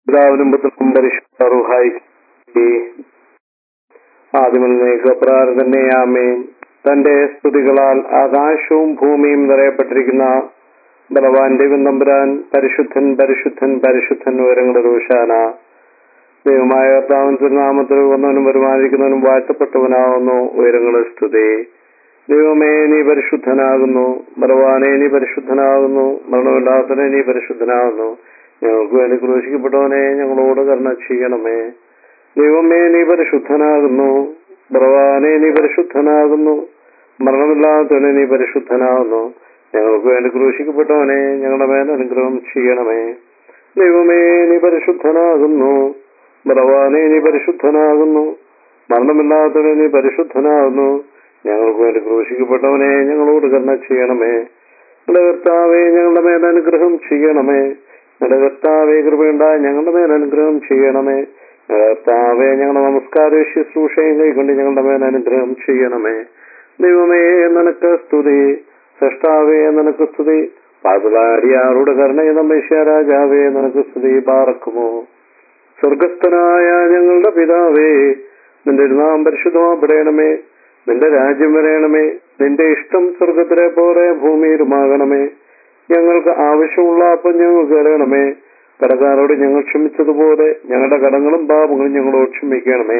പിതാവിനും പുത്രനും പരിശുദ്ധ റുഹായിക്ക് ആദ്യമേക്ക് അപ്രകാരം തന്നെ ആമേൻ തന്റെ സ്തുതികളാൽ ആകാശവും ഭൂമിയും നിറയപ്പെട്ടിരിക്കുന്ന ബലവാൻ ദൈവം തമ്പുരാൻ പരിശുദ്ധൻ പരിശുദ്ധൻ പരിശുദ്ധൻ ഉയരങ്ങളുടെ റൂഷാന ദൈവമായ കർത്താവൻ തിരുനാമത്തിൽ വന്നവനും വരുമാനിക്കുന്നവനും വാഴ്ത്തപ്പെട്ടവനാവുന്നു ഉയരങ്ങളുടെ സ്തുതി ദൈവമേ നീ പരിശുദ്ധനാകുന്നു ബലവാനെ നീ പരിശുദ്ധനാകുന്നു മരണമില്ലാത്തനെ നീ പരിശുദ്ധനാകുന്നു ഞങ്ങൾക്ക് വേണ്ടി ക്രൂശിക്കപ്പെട്ടവനെ ഞങ്ങളോട് കരുണ ചെയ്യണമേ ദൈവമേ നീ പരിശുദ്ധനാകുന്നു ബലവാനെ നീ പരിശുദ്ധനാകുന്നു മരണമില്ലാത്തവനെ നീ പരിശുദ്ധനാകുന്നു ഞങ്ങൾക്ക് വേണ്ടി ക്രൂശിക്കപ്പെട്ടവനെ ഞങ്ങളുടെ മേൽ അനുഗ്രഹം ചെയ്യണമേ ദൈവമേ നീ പരിശുദ്ധനാകുന്നു ബലവാനെ നീ പരിശുദ്ധനാകുന്നു മരണമില്ലാത്തവനെ നീ പരിശുദ്ധനാകുന്നു ഞങ്ങൾക്ക് വേണ്ടി ക്രൂശിക്കപ്പെട്ടവനെ ഞങ്ങളോട് കരുണ ചെയ്യണമേ ഞങ്ങളുടെ കർത്താവെ ഞങ്ങളുടെ മേൽ അനുഗ്രഹം ചെയ്യണമേ ഞങ്ങളുടെ കർത്താവെ കൃപയുണ്ടായി ഞങ്ങളുടെ മേൽ അനുഗ്രഹം ചെയ്യണമേ ഞങ്ങളുടെ കർത്താവെ ഞങ്ങളുടെ നമസ്കാര ശുശ്രൂഷയും കൈക്കൊണ്ട് ഞങ്ങളുടെ മേൽ അനുഗ്രഹം ചെയ്യണമേ ദൈവമേ നിനക്ക് സ്തുതി സൃഷ്ടാവേ നിനക്ക് സ്തുതി പാപിളാരിയാറുടെ കരുണയെന്ന രാജാവേ നിനക്ക് സ്തുതി പാറക്കുമോ സ്വർഗസ്ഥനായ ഞങ്ങളുടെ പിതാവേ നിന്റെ നാം പരിശുദ്ധമാപ്പെടണമേ നിന്റെ രാജ്യം വരയണമേ നിന്റെ ഇഷ്ടം സ്വർഗത്തിലെ പോലെ ഭൂമിയിലുമാകണമേ ഞങ്ങൾക്ക് ആവശ്യമുള്ള അപ്പം ഞങ്ങൾക്ക് തരണമേ കടക്കാരോട് ഞങ്ങൾ ക്ഷമിച്ചതുപോലെ ഞങ്ങളുടെ കടങ്ങളും പാപങ്ങളും ഞങ്ങളോട് ക്ഷമിക്കണമേ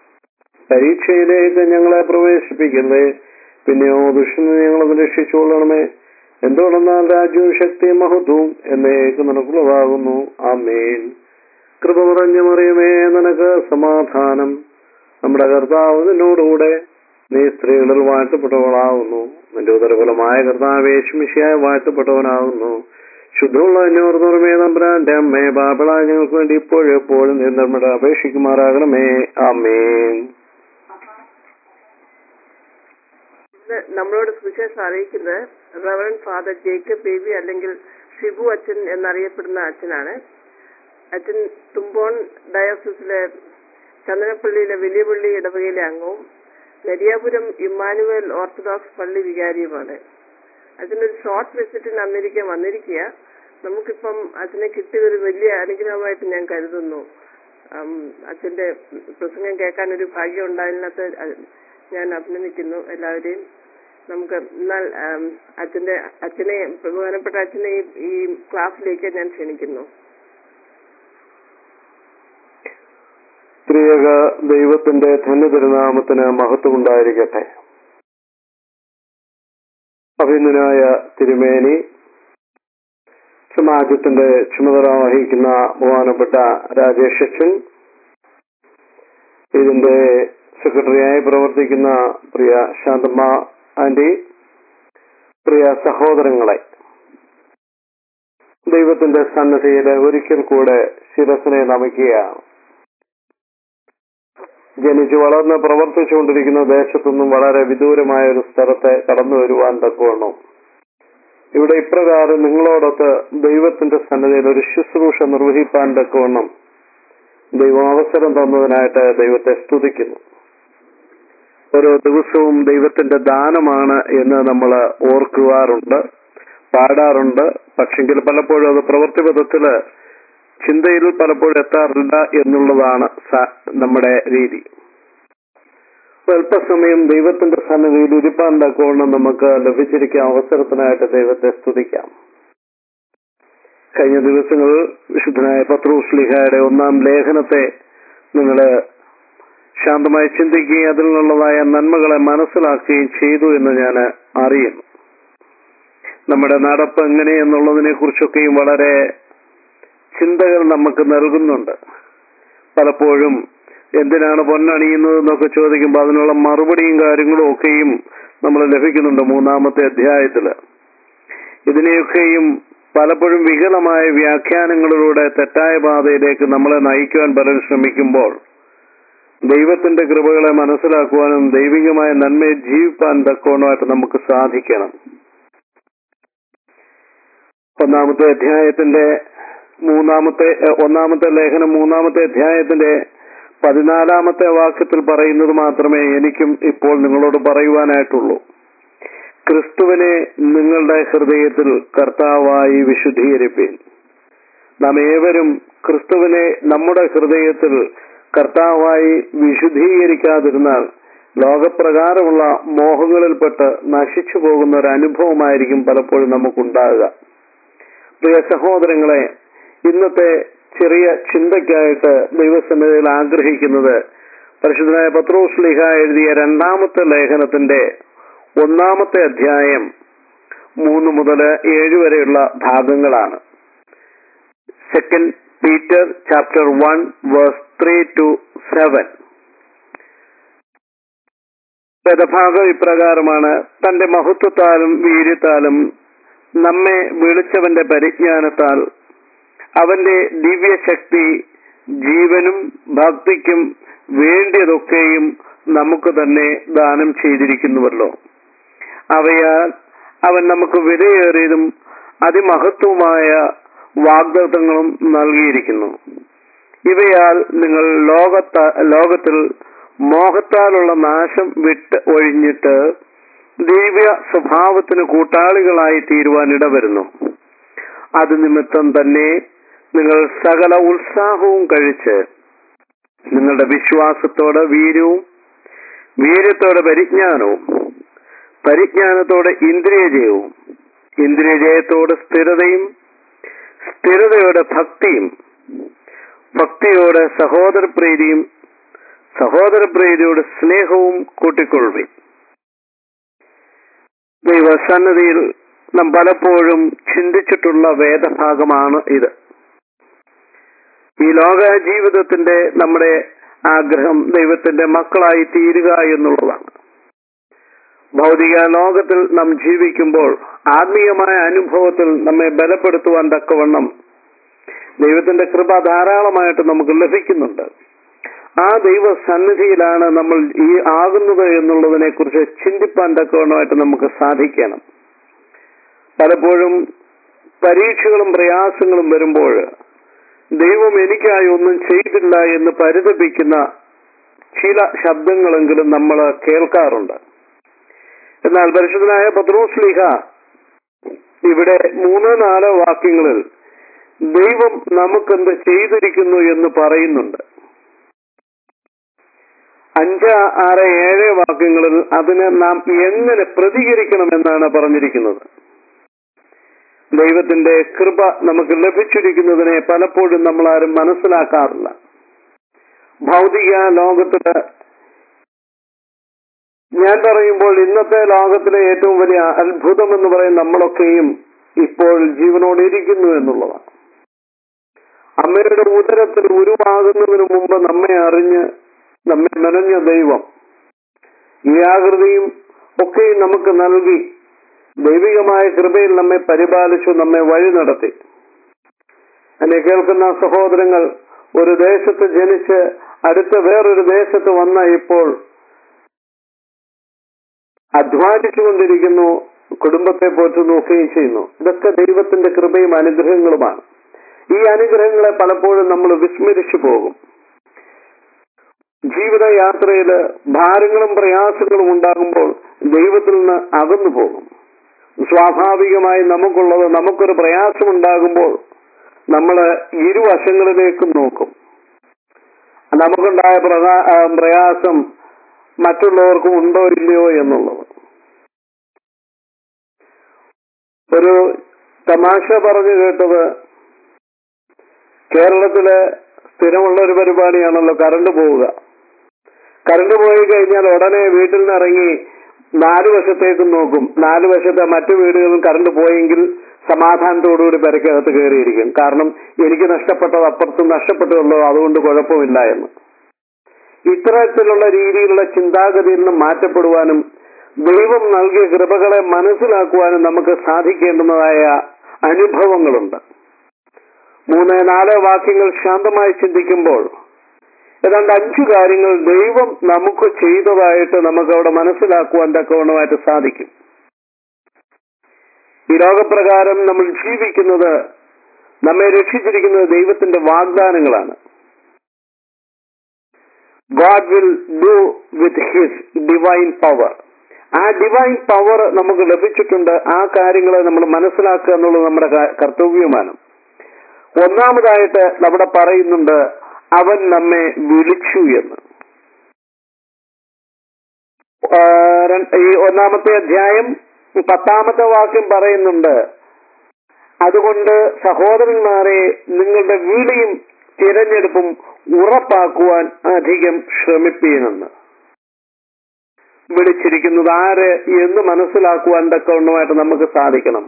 പരീക്ഷയിലേക്ക് ഞങ്ങളെ പ്രവേശിപ്പിക്കരുതേ പിന്നെയോ ദുഷ്ടനെ ഞങ്ങളെ രക്ഷിച്ചുകൊള്ളണമേ എന്തുകൊണ്ടെന്നാൽ രാജ്യവും ശക്തിയും മഹത്വവും എന്നേക്ക് നിനക്കുള്ളതാകുന്നു ആമേൻ കൃപ നിറഞ്ഞ മറിയമേ നിനക്ക് സമാധാനം നമ്മുടെ കർത്താവ് നിന്നോടുകൂടെ നീ സ്ത്രീകളിൽ വാഴ്ത്തപ്പെട്ടവളാകുന്നു നിന്റെ ഉദരഫലമായ കർത്താവേശുമിശിയായി വാഴ്ത്തപ്പെട്ടവനാകുന്നു ശുദ്ധമുള്ള അന്യോർന്നുറമേ നമ്പ്രാന്റെ അമ്മേ ബാബളായ ഞങ്ങൾക്ക് വേണ്ടി ഇപ്പോഴും എപ്പോഴും നിർമ്മട അപേക്ഷിക്കുമാറാകണമേ ആമേൻ ഇന്ന് നമ്മളോട് സുവിശേഷം അറിയിക്കുന്നത് റവറൻ ഫാദർ ജേക്കബ് ബേബി അല്ലെങ്കിൽ ഷിബു അച്ഛൻ എന്നറിയപ്പെടുന്ന അച്ഛനാണ് അച്ഛൻ തുമ്പോൺ ഡയോസിസിലെ ചന്ദനപ്പള്ളിയിലെ വലിയ പള്ളി ഇടവകയിലെ അംഗവും നെരിയാപുരം ഇമ്മാനുവൽ ഓർത്തഡോക്സ് പള്ളി വികാരിയുമാണ് അച്ഛനൊരു ഷോർട്ട് വിസിറ്റിന് അമേരിക്ക വന്നിരിക്കുക നമുക്കിപ്പം അച്ഛനെ കിട്ടിയ ഒരു വലിയ അനുഗ്രഹമായിട്ട് ഞാൻ കരുതുന്നു ഉം, അച്ഛന്റെ പ്രസംഗം കേൾക്കാൻ ഒരു ഭാഗ്യം ഉണ്ടായതിനകത്ത് അ- ഞാൻ അഭിനന്ദിക്കുന്നു എല്ലാവരെയും നമുക്ക് എന്നാൽ ഉം, അച്ഛന്റെ അച്ഛനെ ബഹുമാനപ്പെട്ട അച്ഛനെ ഈ- ഈ ക്ലാസ്സിലേക്ക് ഞാൻ ക്ഷണിക്കുന്നു സ്ത്രീയക ദൈവത്തിന്റെ ധന്യതിരുനാമത്തിന് മഹത്വം ഉണ്ടായിരിക്കട്ടെ അഭിനനായ തിരുമേനി സമാജത്തിന്റെ ചുമതല വഹിക്കുന്ന ബഹുമാനപ്പെട്ട രാജേഷ് അച്ഛൻ ഇതിന്റെ സെക്രട്ടറിയായി പ്രവർത്തിക്കുന്ന പ്രിയ ശാന്തമ്മ ആന്റി പ്രിയ സഹോദരങ്ങളെ ദൈവത്തിന്റെ സന്നദ്ധയിൽ ഒരിക്കൽ കൂടെ ശിരസിനെ നമിക്കുകയാണ് ജനിച്ചു വളർന്ന് പ്രവർത്തിച്ചുകൊണ്ടിരിക്കുന്ന ദേശത്തുനിന്നും വളരെ വിദൂരമായ ഒരു സ്ഥലത്തെ കടന്നു വരുവാൻ തക്കവണ്ണം ഇവിടെ ഇപ്രകാരം നിങ്ങളോടൊത്ത് ദൈവത്തിന്റെ സന്നദ്ധയിൽ ഒരു ശുശ്രൂഷ നിർവഹിപ്പാൻ തക്കവണ്ണം ദൈവം അവസരം തന്നതിനായിട്ട് ദൈവത്തെ സ്തുതിക്കുന്നു ഓരോ ദിവസവും ദൈവത്തിന്റെ ദാനമാണ് എന്ന് നമ്മൾ ഓർക്കുവാറുണ്ട് പാടാറുണ്ട് പക്ഷെങ്കിൽ പലപ്പോഴും അത് പ്രവൃത്തിപഥത്തില് ചിന്തയിൽ പലപ്പോഴും എത്താറില്ല എന്നുള്ളതാണ് സ- നമ്മുടെ രീതി അല്പസമയം ദൈവത്തിന്റെ സന്നിധിയിൽ ഇരിപ്പാൻ തക്കവണ്ണം നമുക്ക് ലഭിച്ചിരിക്കുന്ന അവസരത്തിനായിട്ട് ദൈവത്തെ സ്തുതിക്കാം കഴിഞ്ഞ ദിവസങ്ങളിൽ വിശുദ്ധനായ പത്രൂസ് ലിഹയുടെ ഒന്നാം ലേഖനത്തെ നിങ്ങൾ ശാന്തമായി ചിന്തിക്കുകയും അതിൽ നിന്നുള്ളതായ നന്മകളെ മനസ്സിലാക്കുകയും ചെയ്തു എന്ന് ഞാൻ അറിയുന്നു നമ്മുടെ നടപ്പ് എങ്ങനെ എന്നുള്ളതിനെ കുറിച്ചൊക്കെയും വളരെ ചിന്തകൾ നമുക്ക് നൽകുന്നുണ്ട് പലപ്പോഴും എന്തിനാണ് പൊന്നണിയുന്നത് എന്നൊക്കെ ചോദിക്കുമ്പോൾ അതിനുള്ള മറുപടിയും കാര്യങ്ങളും ഒക്കെയും നമ്മൾ ലഭിക്കുന്നുണ്ട് മൂന്നാമത്തെ അധ്യായത്തില് ഇതിനെയൊക്കെയും പലപ്പോഴും വികലമായ വ്യാഖ്യാനങ്ങളിലൂടെ തെറ്റായ പാതയിലേക്ക് നമ്മളെ നയിക്കുവാൻ പലരും ശ്രമിക്കുമ്പോൾ ദൈവത്തിന്റെ കൃപകളെ മനസ്സിലാക്കുവാനും ദൈവികമായ നന്മയെ ജീവിപ്പാൻ തക്കവണ്ണമായിട്ട് നമുക്ക് സാധിക്കണം ഒന്നാമത്തെ അധ്യായത്തിന്റെ മൂന്നാമത്തെ ഏഹ്, ഒന്നാമത്തെ ലേഖനം മൂന്നാമത്തെ അധ്യായത്തിന്റെ പതിനാലാമത്തെ വാക്യത്തിൽ പറയുന്നത് മാത്രമേ എനിക്കും ഇപ്പോൾ നിങ്ങളോട് പറയുവാനായിട്ടുള്ളൂ ക്രിസ്തുവിനെ നിങ്ങളുടെ ഹൃദയത്തിൽ കർത്താവായി വിശുദ്ധീകരിപ്പീൻ നാം ഏവരും ക്രിസ്തുവിനെ നമ്മുടെ ഹൃദയത്തിൽ കർത്താവായി വിശുദ്ധീകരിക്കാതിരുന്നാൽ ലോകപ്രകാരമുള്ള മോഹങ്ങളിൽപ്പെട്ട് നശിച്ചു പോകുന്ന ഒരു അനുഭവമായിരിക്കും പലപ്പോഴും നമുക്കുണ്ടാകുക പ്രിയ സഹോദരങ്ങളെ ഇന്നത്തെ ചെറിയ ചിന്തയ്ക്കായിട്ട് ദൈവസന്നിധിയിൽ ആഗ്രഹിക്കുന്നത് പരിശുദ്ധനായ പത്രോസ് ലിഹ എഴുതിയ രണ്ടാമത്തെ ലേഖനത്തിന്റെ ഒന്നാമത്തെ അധ്യായം മൂന്ന് മുതൽ ഏഴ് വരെയുള്ള ഭാഗങ്ങളാണ് second Peter chapter one verse three to seven വേദഭാഗം ഇപ്രകാരമാണ് തന്റെ മഹത്വത്താലും വീര്യത്താലും നമ്മെ വിളിച്ചവന്റെ പരിജ്ഞാനത്താൽ അവന്റെ ദിവ്യശക്തി ജീവനും ഭക്തിക്കും വേണ്ടിയതൊക്കെയും നമുക്ക് തന്നെ ദാനം ചെയ്തിരിക്കുന്നുവല്ലോ അവയാൽ അവൻ നമുക്ക് വിലയേറിയതും അതിമഹത്വമായ വാഗ്ദത്തങ്ങളും നൽകിയിരിക്കുന്നു ഇവയാൽ നിങ്ങൾ ലോകത്ത ലോകത്തിൽ മോഹത്താലുള്ള നാശം വിട്ട് ഒഴിഞ്ഞിട്ട് ദിവ്യ സ്വഭാവത്തിന് കൂട്ടാളികളായി തീരുവാൻ ഇടവരുന്നു അത് നിമിത്തം തന്നെ നിങ്ങൾ സകല ഉത്സാഹവും കഴിച്ച് നിങ്ങളുടെ വിശ്വാസത്തോടെ വീര്യവും വീര്യത്തോടെ പരിജ്ഞാനവും പരിജ്ഞാനത്തോടെ ഇന്ദ്രിയജയവും ഇന്ദ്രിയജയത്തോടെ സ്ഥിരതയും സ്ഥിരതയോടെ ഭക്തിയും ഭക്തിയോടെ സഹോദരപ്രീതിയും സഹോദരപ്രീതിയോടെ സ്നേഹവും കൂട്ടിക്കൊള്ളുവിൻ ദൈവസന്നതിയിൽ നാം പലപ്പോഴും ചിന്തിച്ചിട്ടുള്ള വേദഭാഗമാണ് ഇത് ഈ ലോക ജീവിതത്തിന്റെ നമ്മുടെ ആഗ്രഹം ദൈവത്തിന്റെ മക്കളായി തീരുക എന്നുള്ളതാണ് ഭൗതിക ലോകത്തിൽ നാം ജീവിക്കുമ്പോൾ ആത്മീയമായ അനുഭവത്തിൽ നമ്മെ ബലപ്പെടുത്തുവാൻ തക്കവണ്ണം ദൈവത്തിന്റെ കൃപ ധാരാളമായിട്ട് നമുക്ക് ലഭിക്കുന്നുണ്ട് ആ ദൈവ സന്നിധിയിലാണ് നമ്മൾ ഈ ആകുന്നത് എന്നുള്ളതിനെ കുറിച്ച് ചിന്തിപ്പാൻ തക്കവണ്ണമായിട്ട് നമുക്ക് സാധിക്കണം പലപ്പോഴും പരീക്ഷകളും പ്രയാസങ്ങളും വരുമ്പോൾ ദൈവം എനിക്കായി ഒന്നും ചെയ്തില്ല എന്ന് പരിതപിക്കുന്ന ചില ശബ്ദങ്ങളെങ്കിലും നമ്മൾ കേൾക്കാറുണ്ട് എന്നാൽ പരിശുദ്ധനായ പത്രോസ്ലിഹ ഇവിടെ മൂന്നോ നാലോ വാക്യങ്ങളിൽ ദൈവം നമുക്കെന്ത് ചെയ്തിരിക്കുന്നു എന്ന് പറയുന്നുണ്ട് അഞ്ച് ആറ് ഏഴ് വാക്യങ്ങളിൽ അതിന് നാം എങ്ങനെ പ്രതികരിക്കണമെന്നാണ് പറഞ്ഞിരിക്കുന്നത് ദൈവത്തിന്റെ കൃപ നമുക്ക് ലഭിച്ചിരിക്കുന്നതിനെ പലപ്പോഴും നമ്മൾ ആരും മനസ്സിലാക്കാറില്ല ഭൗതിക ലോകത്തില് ഞാൻ പറയുമ്പോൾ ഇന്നത്തെ ലോകത്തിലെ ഏറ്റവും വലിയ അത്ഭുതം എന്ന് പറയും നമ്മളൊക്കെയും ഇപ്പോൾ ജീവനോടിരിക്കുന്നു എന്നുള്ളതാണ് അമ്മയുടെ ഉദരത്തിൽ ഉരുവാകുന്നതിന് മുമ്പ് നമ്മെ അറിഞ്ഞ് നമ്മെ മെനഞ്ഞ ദൈവം ഈ ആകൃതിയും ഒക്കെയും നമുക്ക് നൽകി ദൈവികമായ കൃപയിൽ നമ്മെ പരിപാലിച്ചു നമ്മെ വഴി നടത്തി എന്നെ കേൾക്കുന്ന സഹോദരങ്ങൾ ഒരു ദേശത്ത് ജനിച്ച് അടുത്ത വേറൊരു ദേശത്ത് വന്ന ഇപ്പോൾ അധ്വാനിച്ചുകൊണ്ടിരിക്കുന്നു കുടുംബത്തെ പോറ്റു നോക്കുകയും ചെയ്യുന്നു ഇതൊക്കെ ദൈവത്തിന്റെ കൃപയും അനുഗ്രഹങ്ങളുമാണ് ഈ അനുഗ്രഹങ്ങളെ പലപ്പോഴും നമ്മൾ വിസ്മരിച്ചു പോകും ജീവിതയാത്രയിൽ ഭാരങ്ങളും പ്രയാസങ്ങളും ഉണ്ടാകുമ്പോൾ ദൈവത്തിൽ നിന്ന് അകന്നു പോകും സ്വാഭാവികമായി നമുക്കുള്ളത് നമുക്കൊരു പ്രയാസം ഉണ്ടാകുമ്പോൾ നമ്മൾ ഇരുവശങ്ങളിലേക്കും നോക്കും നമുക്കുണ്ടായ പ്രകാ- ആ, പ്രയാസം മറ്റുള്ളവർക്കും ഉണ്ടോ ഇല്ലയോ എന്നുള്ളത് ഒരു തമാശ പറഞ്ഞു കേട്ടത് കേരളത്തില് സ്ഥിരമുള്ള ഒരു പരിപാടിയാണല്ലോ കറണ്ട് പോവുക കറണ്ട് പോയി കഴിഞ്ഞാൽ ഉടനെ വീട്ടിൽ നിന്ന് ഇറങ്ങി നാല് വശത്തേക്കും നോക്കും നാല് വശത്തെ മറ്റു വീടുകളിൽ കറണ്ട് പോയെങ്കിൽ സമാധാനത്തോടുകൂടി പെരക്കകത്ത് കയറിയിരിക്കും കാരണം എനിക്ക് നഷ്ടപ്പെട്ടത് അപ്പുറത്തും നഷ്ടപ്പെട്ടുള്ളൂ അതുകൊണ്ട് കുഴപ്പമില്ല എന്ന് ഇത്തരത്തിലുള്ള രീതിയിലുള്ള ചിന്താഗതിയിൽ നിന്ന് മാറ്റപ്പെടുവാനും ദൈവം നൽകിയ കൃപകളെ മനസ്സിലാക്കുവാനും നമുക്ക് സാധിക്കേണ്ടുന്നതായ അനുഭവങ്ങളുണ്ട് മൂന്ന് നാല് വാക്യങ്ങൾ ശാന്തമായി ചിന്തിക്കുമ്പോൾ ഏതാണ്ട് അഞ്ചു കാര്യങ്ങൾ ദൈവം നമുക്ക് ചെയ്തതായിട്ട് നമുക്ക് അവിടെ മനസ്സിലാക്കുവാൻ തക്കവണ്ണമായിട്ട് സാധിക്കും ഈ ലോകപ്രകാരം നമ്മൾ ജീവിക്കുന്നത് നമ്മെ രക്ഷിച്ചിരിക്കുന്നത് ദൈവത്തിന്റെ വാഗ്ദാനങ്ങളാണ് God will do with his divine power ആ ഡിവൈൻ പവർ നമുക്ക് ലഭിച്ചിട്ടുണ്ട് ആ കാര്യങ്ങളെ നമ്മൾ മനസ്സിലാക്കുക എന്നുള്ളത് നമ്മുടെ ക- കർത്തവ്യമാണ് ഒന്നാമതായിട്ട് നമ്മുടെ പറയുന്നുണ്ട് അവൻ നമ്മെ വിളിച്ചു എന്ന് ആ, ര- ഈ ഒന്നാമത്തെ അധ്യായം പത്താമത്തെ വാക്യം പറയുന്നുണ്ട് അതുകൊണ്ട് സഹോദരന്മാരെ നിങ്ങളുടെ വിളിയും തിരഞ്ഞെടുപ്പും ഉറപ്പാക്കുവാൻ അധികം ശ്രമിപ്പീനെന്ന് വിളിച്ചിരിക്കുന്നത് ആര് എന്ന് മനസ്സിലാക്കുവാൻ തക്കവണ്ണമായിട്ട് നമുക്ക് സാധിക്കണം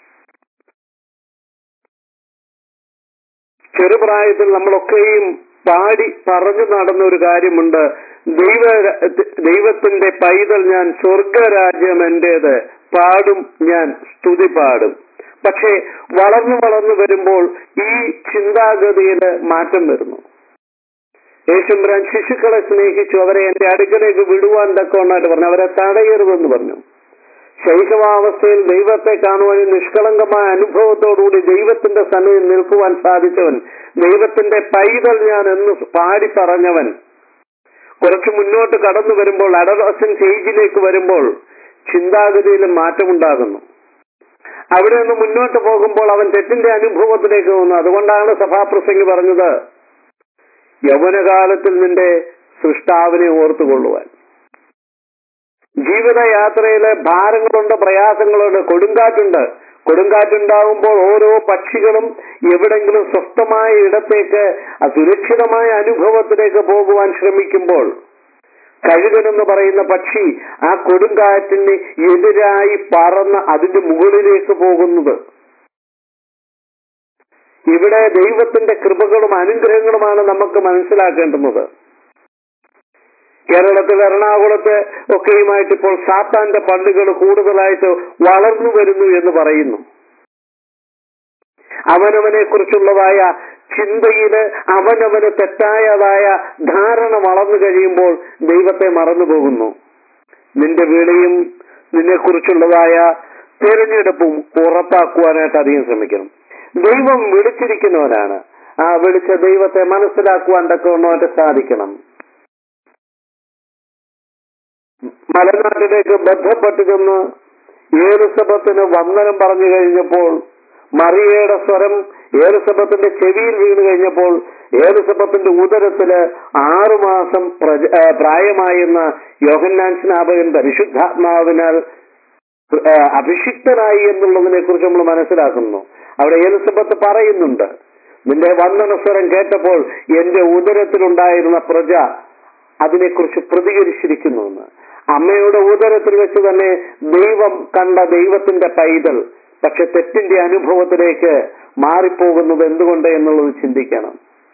ചെറുപ്രായത്തിൽ നമ്മളൊക്കെയും പാടി പറഞ്ഞു നടന്ന ഒരു കാര്യമുണ്ട് ദൈവ ദൈവത്തിന്റെ പൈതൽ ഞാൻ സ്വർഗരാജ്യം എന്റേത് പാടും ഞാൻ സ്തുതി പാടും പക്ഷേ വളർന്നു വളർന്നു വരുമ്പോൾ ഈ ചിന്താഗതിയിൽ മാറ്റം വരുന്നു യേശുമ്പരാൻ ശിശുക്കളെ സ്നേഹിച്ചു അവരെ എന്റെ അടുക്കലേക്ക് വിടുവാൻ തക്കവണ്ണായിട്ട് പറഞ്ഞു അവരെ തടയരുതെന്ന് പറഞ്ഞു ശൈശവാവസ്ഥയിൽ ദൈവത്തെ കാണുവാനും നിഷ്കളങ്കമായ അനുഭവത്തോടുകൂടി ദൈവത്തിന്റെ സന്നിധിയിൽ നിൽക്കുവാൻ സാധിച്ചവൻ ദൈവത്തിന്റെ പൈതൽ ഞാൻ എന്ന് പാടി പറഞ്ഞവൻ കുറച്ച് മുന്നോട്ട് കടന്നു വരുമ്പോൾ അഡലസൻസ് ഏജിലേക്ക് വരുമ്പോൾ ചിന്താഗതിയിൽ മാറ്റമുണ്ടാകുന്നു അവിടെ നിന്ന് മുന്നോട്ട് പോകുമ്പോൾ അവൻ തെറ്റിന്റെ അനുഭവത്തിലേക്ക് വന്നു അതുകൊണ്ടാണ് സഭാപ്രസംഗി പറഞ്ഞത് യൗവനകാലത്തിൽ നിന്റെ സൃഷ്ടാവിനെ ഓർത്തുകൊള്ളുവാൻ ജീവിതയാത്രയിലെ ഭാരങ്ങളുണ്ട് പ്രയാസങ്ങളുണ്ട് കൊടുങ്കാറ്റുണ്ട് കൊടുങ്കാറ്റുണ്ടാകുമ്പോൾ ഓരോ പക്ഷികളും എവിടെങ്കിലും സ്വസ്ഥമായ ഇടത്തേക്ക് സുരക്ഷിതമായ അനുഭവത്തിലേക്ക് പോകുവാൻ ശ്രമിക്കുമ്പോൾ കഴുകനെന്ന് പറയുന്ന പക്ഷി ആ കൊടുങ്കാറ്റിന് എതിരായി പറന്ന് അതിന്റെ മുകളിലേക്ക് പോകുന്നത് ഇവിടെ ദൈവത്തിന്റെ കൃപകളും അനുഗ്രഹങ്ങളുമാണ് നമുക്ക് മനസ്സിലാക്കേണ്ടുന്നത് കേരളത്തിൽ എറണാകുളത്ത് ഒക്കെയുമായിട്ട് ഇപ്പോൾ സാത്താന്റെ പള്ളികൾ കൂടുതലായിട്ട് വളർന്നു വരുന്നു എന്ന് പറയുന്നു അവനവനെ കുറിച്ചുള്ളതായ ചിന്തയില് അവനവന് തെറ്റായതായ ധാരണ വളർന്നു കഴിയുമ്പോൾ ദൈവത്തെ മറന്നു പോകുന്നു നിന്റെ വിളിയും നിന്നെക്കുറിച്ചുള്ളതായ തിരഞ്ഞെടുപ്പും ഉറപ്പാക്കുവാനായിട്ട് അധികം ശ്രമിക്കണം ദൈവം വിളിച്ചിരിക്കുന്നവനാണ് ആ വിളിച്ച ദൈവത്തെ മനസ്സിലാക്കുവാൻ തക്കവണ്ണമായിട്ട് സാധിക്കണം മലനാട്ടിലേക്ക് ബന്ധപ്പെട്ട് ചെന്ന് ഏലുസബത്തിന് വന്ദനം പറഞ്ഞു കഴിഞ്ഞപ്പോൾ മറിയയുടെ സ്വരം ഏലുസബത്തിന്റെ ചെവിയിൽ വീണ് കഴിഞ്ഞപ്പോൾ ഏലുസബത്തിന്റെ ഉദരത്തില് ആറുമാസം പ്രജ- ആ, പ്രായമായിരുന്ന യോഹന്നാൻ സ്നാപകൻ പരിശുദ്ധാത്മാവിനാൽ ആ, അഭിഷിക്തനായി എന്നുള്ളതിനെ കുറിച്ച് നമ്മൾ മനസ്സിലാക്കുന്നു അവിടെ ഏലിസബത്ത് പറയുന്നുണ്ട് നിന്റെ വന്ദനസ്വരം കേട്ടപ്പോൾ എന്റെ ഉദരത്തിലുണ്ടായിരുന്ന പ്രജ അതിനെക്കുറിച്ച് പ്രതികരിച്ചിരിക്കുന്നുവെന്ന് അമ്മയുടെ ഉദരത്തിൽ വെച്ച് തന്നെ ദൈവം കണ്ട ദൈവത്തിന്റെ പൈതൽ പക്ഷെ തെറ്റിന്റെ അനുഭവത്തിലേക്ക് മാറിപ്പോകുന്നത് എന്തുകൊണ്ട് എന്നുള്ളത് ചിന്തിക്കണം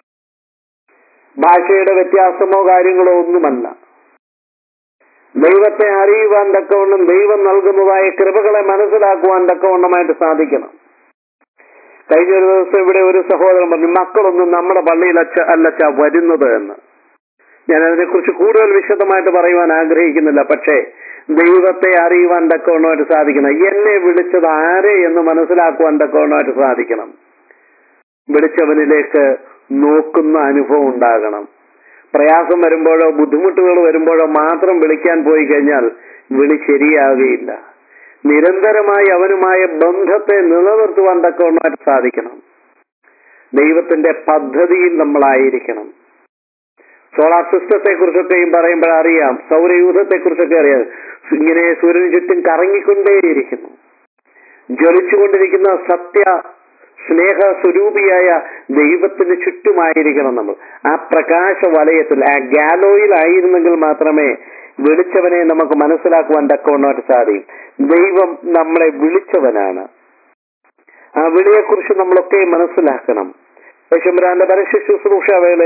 ഭാഷയുടെ വ്യത്യാസമോ കാര്യങ്ങളോ ഒന്നുമല്ല ദൈവത്തെ അറിയുവാൻ തക്കവണ്ണം ദൈവം നൽകുന്നതായ കൃപകളെ മനസ്സിലാക്കുവാൻ തക്കവണ്ണമായിട്ട് സാധിക്കണം കഴിഞ്ഞ ഒരു ദിവസം ഇവിടെ ഒരു സഹോദരൻ പറഞ്ഞു മക്കളൊന്നും നമ്മുടെ പള്ളിയിൽ അച്ഛ അല്ലച്ച വരുന്നത് എന്ന് ഞാൻ അതിനെക്കുറിച്ച് കൂടുതൽ വിശദമായിട്ട് പറയുവാൻ ആഗ്രഹിക്കുന്നില്ല പക്ഷേ ദൈവത്തെ അറിയുവാൻ തക്കവണ്ണമായിട്ട് സാധിക്കണം എന്നെ വിളിച്ചത് ആരെ എന്ന് മനസ്സിലാക്കുവാൻ തക്കവണ്ണമായിട്ട് സാധിക്കണം വിളിച്ചവനിലേക്ക് നോക്കുന്ന അനുഭവം ഉണ്ടാകണം പ്രയാസം വരുമ്പോഴോ ബുദ്ധിമുട്ടുകൾ വരുമ്പോഴോ മാത്രം വിളിക്കാൻ പോയി കഴിഞ്ഞാൽ വിളി ശരിയാകുകയില്ല നിരന്തരമായി അവനുമായ ബന്ധത്തെ നിലനിർത്തുവാൻ തക്കവണ്ണമായിട്ട് സാധിക്കണം ദൈവത്തിന്റെ പദ്ധതിയിൽ നമ്മളായിരിക്കണം സോളാർ സിസ്റ്റത്തെ കുറിച്ചൊക്കെയും പറയുമ്പോൾ അറിയാം സൗരയൂഥത്തെ കുറിച്ചൊക്കെ അറിയാം ഇങ്ങനെ സൂര്യന് ചുറ്റും കറങ്ങിക്കൊണ്ടേയിരിക്കുന്നു ജ്വലിച്ചുകൊണ്ടിരിക്കുന്ന സത്യ സ്നേഹ സ്വരൂപിയായ ദൈവത്തിന് ചുറ്റുമായിരിക്കണം നമ്മൾ ആ പ്രകാശ വലയത്തിൽ ആ ഗാലോയിലായിരുന്നെങ്കിൽ മാത്രമേ വിളിച്ചവനെ നമുക്ക് മനസ്സിലാക്കുവാൻ തക്കവണ്ണമായിട്ട് സാധിക്കും ദൈവം നമ്മളെ വിളിച്ചവനാണ് ആ വിളിയെക്കുറിച്ച് നമ്മളൊക്കെ മനസ്സിലാക്കണം യശുമ്പരാന്റെ പരസ്യ ശുശ്രൂഷ വേള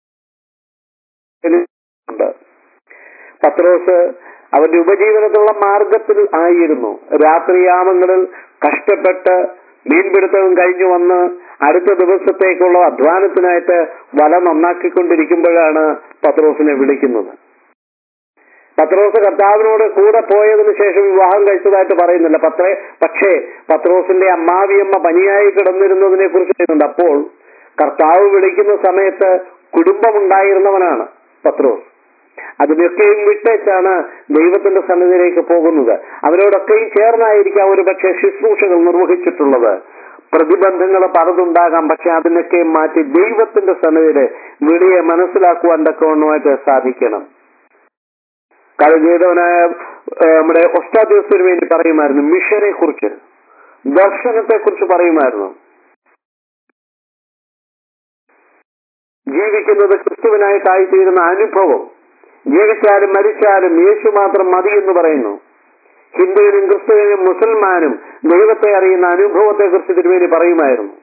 ഉണ്ട് പത്രോസ് അവന്റെ ഉപജീവനത്തിലുള്ള മാർഗത്തിൽ ആയിരുന്നു രാത്രിയാമങ്ങളിൽ കഷ്ടപ്പെട്ട് മീൻപിടുത്തവും കഴിഞ്ഞു വന്ന് അടുത്ത ദിവസത്തേക്കുള്ള അധ്വാനത്തിനായിട്ട് വല നന്നാക്കിക്കൊണ്ടിരിക്കുമ്പോഴാണ് പത്രോസിനെ വിളിക്കുന്നത് പത്രോസ് കർത്താവിനോട് കൂടെ പോയതിനു ശേഷം വിവാഹം കഴിച്ചതായിട്ട് പറയുന്നില്ല പത്രേ പക്ഷേ പത്രോസിന്റെ അമ്മാവിയമ്മ പനിയായി കിടന്നിരുന്നതിനെ കുറിച്ച് പറയുന്നുണ്ട് അപ്പോൾ കർത്താവ് വിളിക്കുന്ന സമയത്ത് കുടുംബമുണ്ടായിരുന്നവനാണ് പത്രോസ് അതിനൊക്കെയും വിട്ടേച്ചാണ് ദൈവത്തിന്റെ സന്നിധിയിലേക്ക് പോകുന്നത് അവരോടൊക്കെയും ചേർന്നായിരിക്കാം ഒരു പക്ഷേ ശുശ്രൂഷകൾ നിർവഹിച്ചിട്ടുള്ളത് പ്രതിബന്ധങ്ങൾ പലതുണ്ടാകാം പക്ഷെ അതിനൊക്കെ മാറ്റി ദൈവത്തിന്റെ സന്നിധിയില് വിളിയെ മനസ്സിലാക്കുവാൻ തക്കവണ്ണമായിട്ട് സാധിക്കണം കലജീതവനായ നമ്മുടെ ഒസ്റ്റാദ്യോസിന് വേണ്ടി പറയുമായിരുന്നു മിഷനെ കുറിച്ച് ദർശനത്തെ കുറിച്ച് പറയുമായിരുന്നു ജീവിക്കുന്നത് ക്രിസ്തുവിനായിട്ടായി തീരുന്ന അനുഭവം ജീവിച്ചാലും മരിച്ചാലും യേശു മാത്രം മതി എന്ന് പറയുന്നു ഹിന്ദുവിനും ക്രിസ്തുവിനും മുസൽമാനും ദൈവത്തെ അറിയുന്ന അനുഭവത്തെ കുറിച്ച് തിരുവേണ്ടി പറയുമായിരുന്നു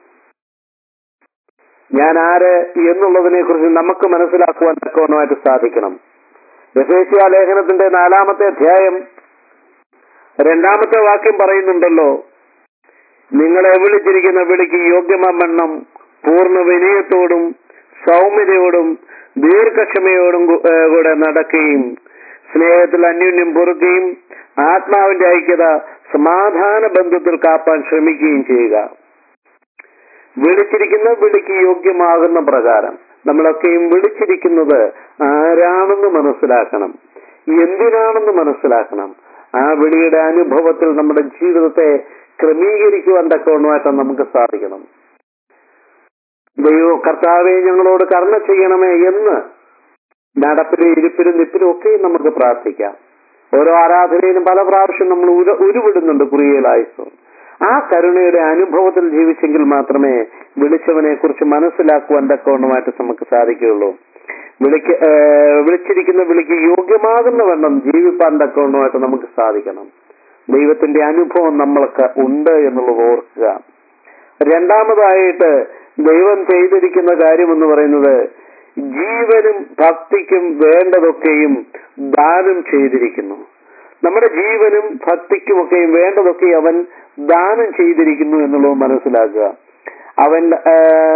ഞാൻ ആര് എന്നുള്ളതിനെ കുറിച്ച് നമുക്ക് മനസ്സിലാക്കുവാൻ തക്കവണ്ണമായിട്ട് സാധിക്കണം യഥേഷ്യ ലേഖനത്തിന്റെ നാലാമത്തെ അധ്യായം രണ്ടാമത്തെ വാക്യം പറയുന്നുണ്ടല്ലോ നിങ്ങളെ വിളിച്ചിരിക്കുന്ന വിളിക്ക് യോഗ്യമണ്ണം പൂർണ്ണ വിനയത്തോടും സൗമ്യതയോടും ദീർഘക്ഷമയോടും കൂ- ഏ, കൂടെ നടക്കുകയും സ്നേഹത്തിൽ അന്യോന്യം പൊറുക്കുകയും ആത്മാവിന്റെ ഐക്യത സമാധാന ബന്ധത്തിൽ കാപ്പാൻ ശ്രമിക്കുകയും ചെയ്യുക വിളിച്ചിരിക്കുന്ന വിളിക്ക് യോഗ്യമാകുന്ന പ്രകാരം നമ്മളൊക്കെയും വിളിച്ചിരിക്കുന്നത് ആരാണെന്ന് മനസ്സിലാക്കണം എന്തിനാണെന്ന് മനസ്സിലാക്കണം ആ വിളിയുടെ അനുഭവത്തിൽ നമ്മുടെ ജീവിതത്തെ ക്രമീകരിക്കുവാൻ തക്കവണ്ണമായിട്ട് നമുക്ക് സാധിക്കണം ദൈവ കർത്താവെ ഞങ്ങളോട് കരുണ ചെയ്യണമേ എന്ന് നടപ്പിലും ഇരിപ്പിലും നിപ്പിലും ഒക്കെ നമുക്ക് പ്രാർത്ഥിക്കാം ഓരോ ആരാധനയിലും പല പ്രാവശ്യം നമ്മൾ ഉര ഉരുവിടുന്നുണ്ട് കുറിയലായുസം ആ കരുണയുടെ അനുഭവത്തിൽ ജീവിച്ചെങ്കിൽ മാത്രമേ വിളിച്ചവനെ കുറിച്ച് മനസ്സിലാക്കുവാൻ തക്കവണ്ണമായിട്ട് നമുക്ക് സാധിക്കുകയുള്ളൂ വിളിക്ക് ഏഹ് വിളിച്ചിരിക്കുന്ന വിളിക്ക് യോഗ്യമാകുന്ന വണ്ണം ജീവിപ്പാൻ തക്കവണ്ണമായിട്ട് നമുക്ക് സാധിക്കണം ദൈവത്തിന്റെ അനുഭവം നമ്മൾക്ക് ഉണ്ട് എന്നുള്ളത് ഓർക്കുക രണ്ടാമതായിട്ട് ദൈവം ചെയ്തിരിക്കുന്ന കാര്യം എന്ന് പറയുന്നത് ജീവനും ഭക്തിക്കും വേണ്ടതൊക്കെയും ദാനം ചെയ്തിരിക്കുന്നു നമ്മുടെ ജീവനും ഭക്തിക്കുമൊക്കെയും വേണ്ടതൊക്കെ അവൻ ദാനം ചെയ്തിരിക്കുന്നു എന്നുള്ളത് മനസ്സിലാക്കുക അവൻ ആ,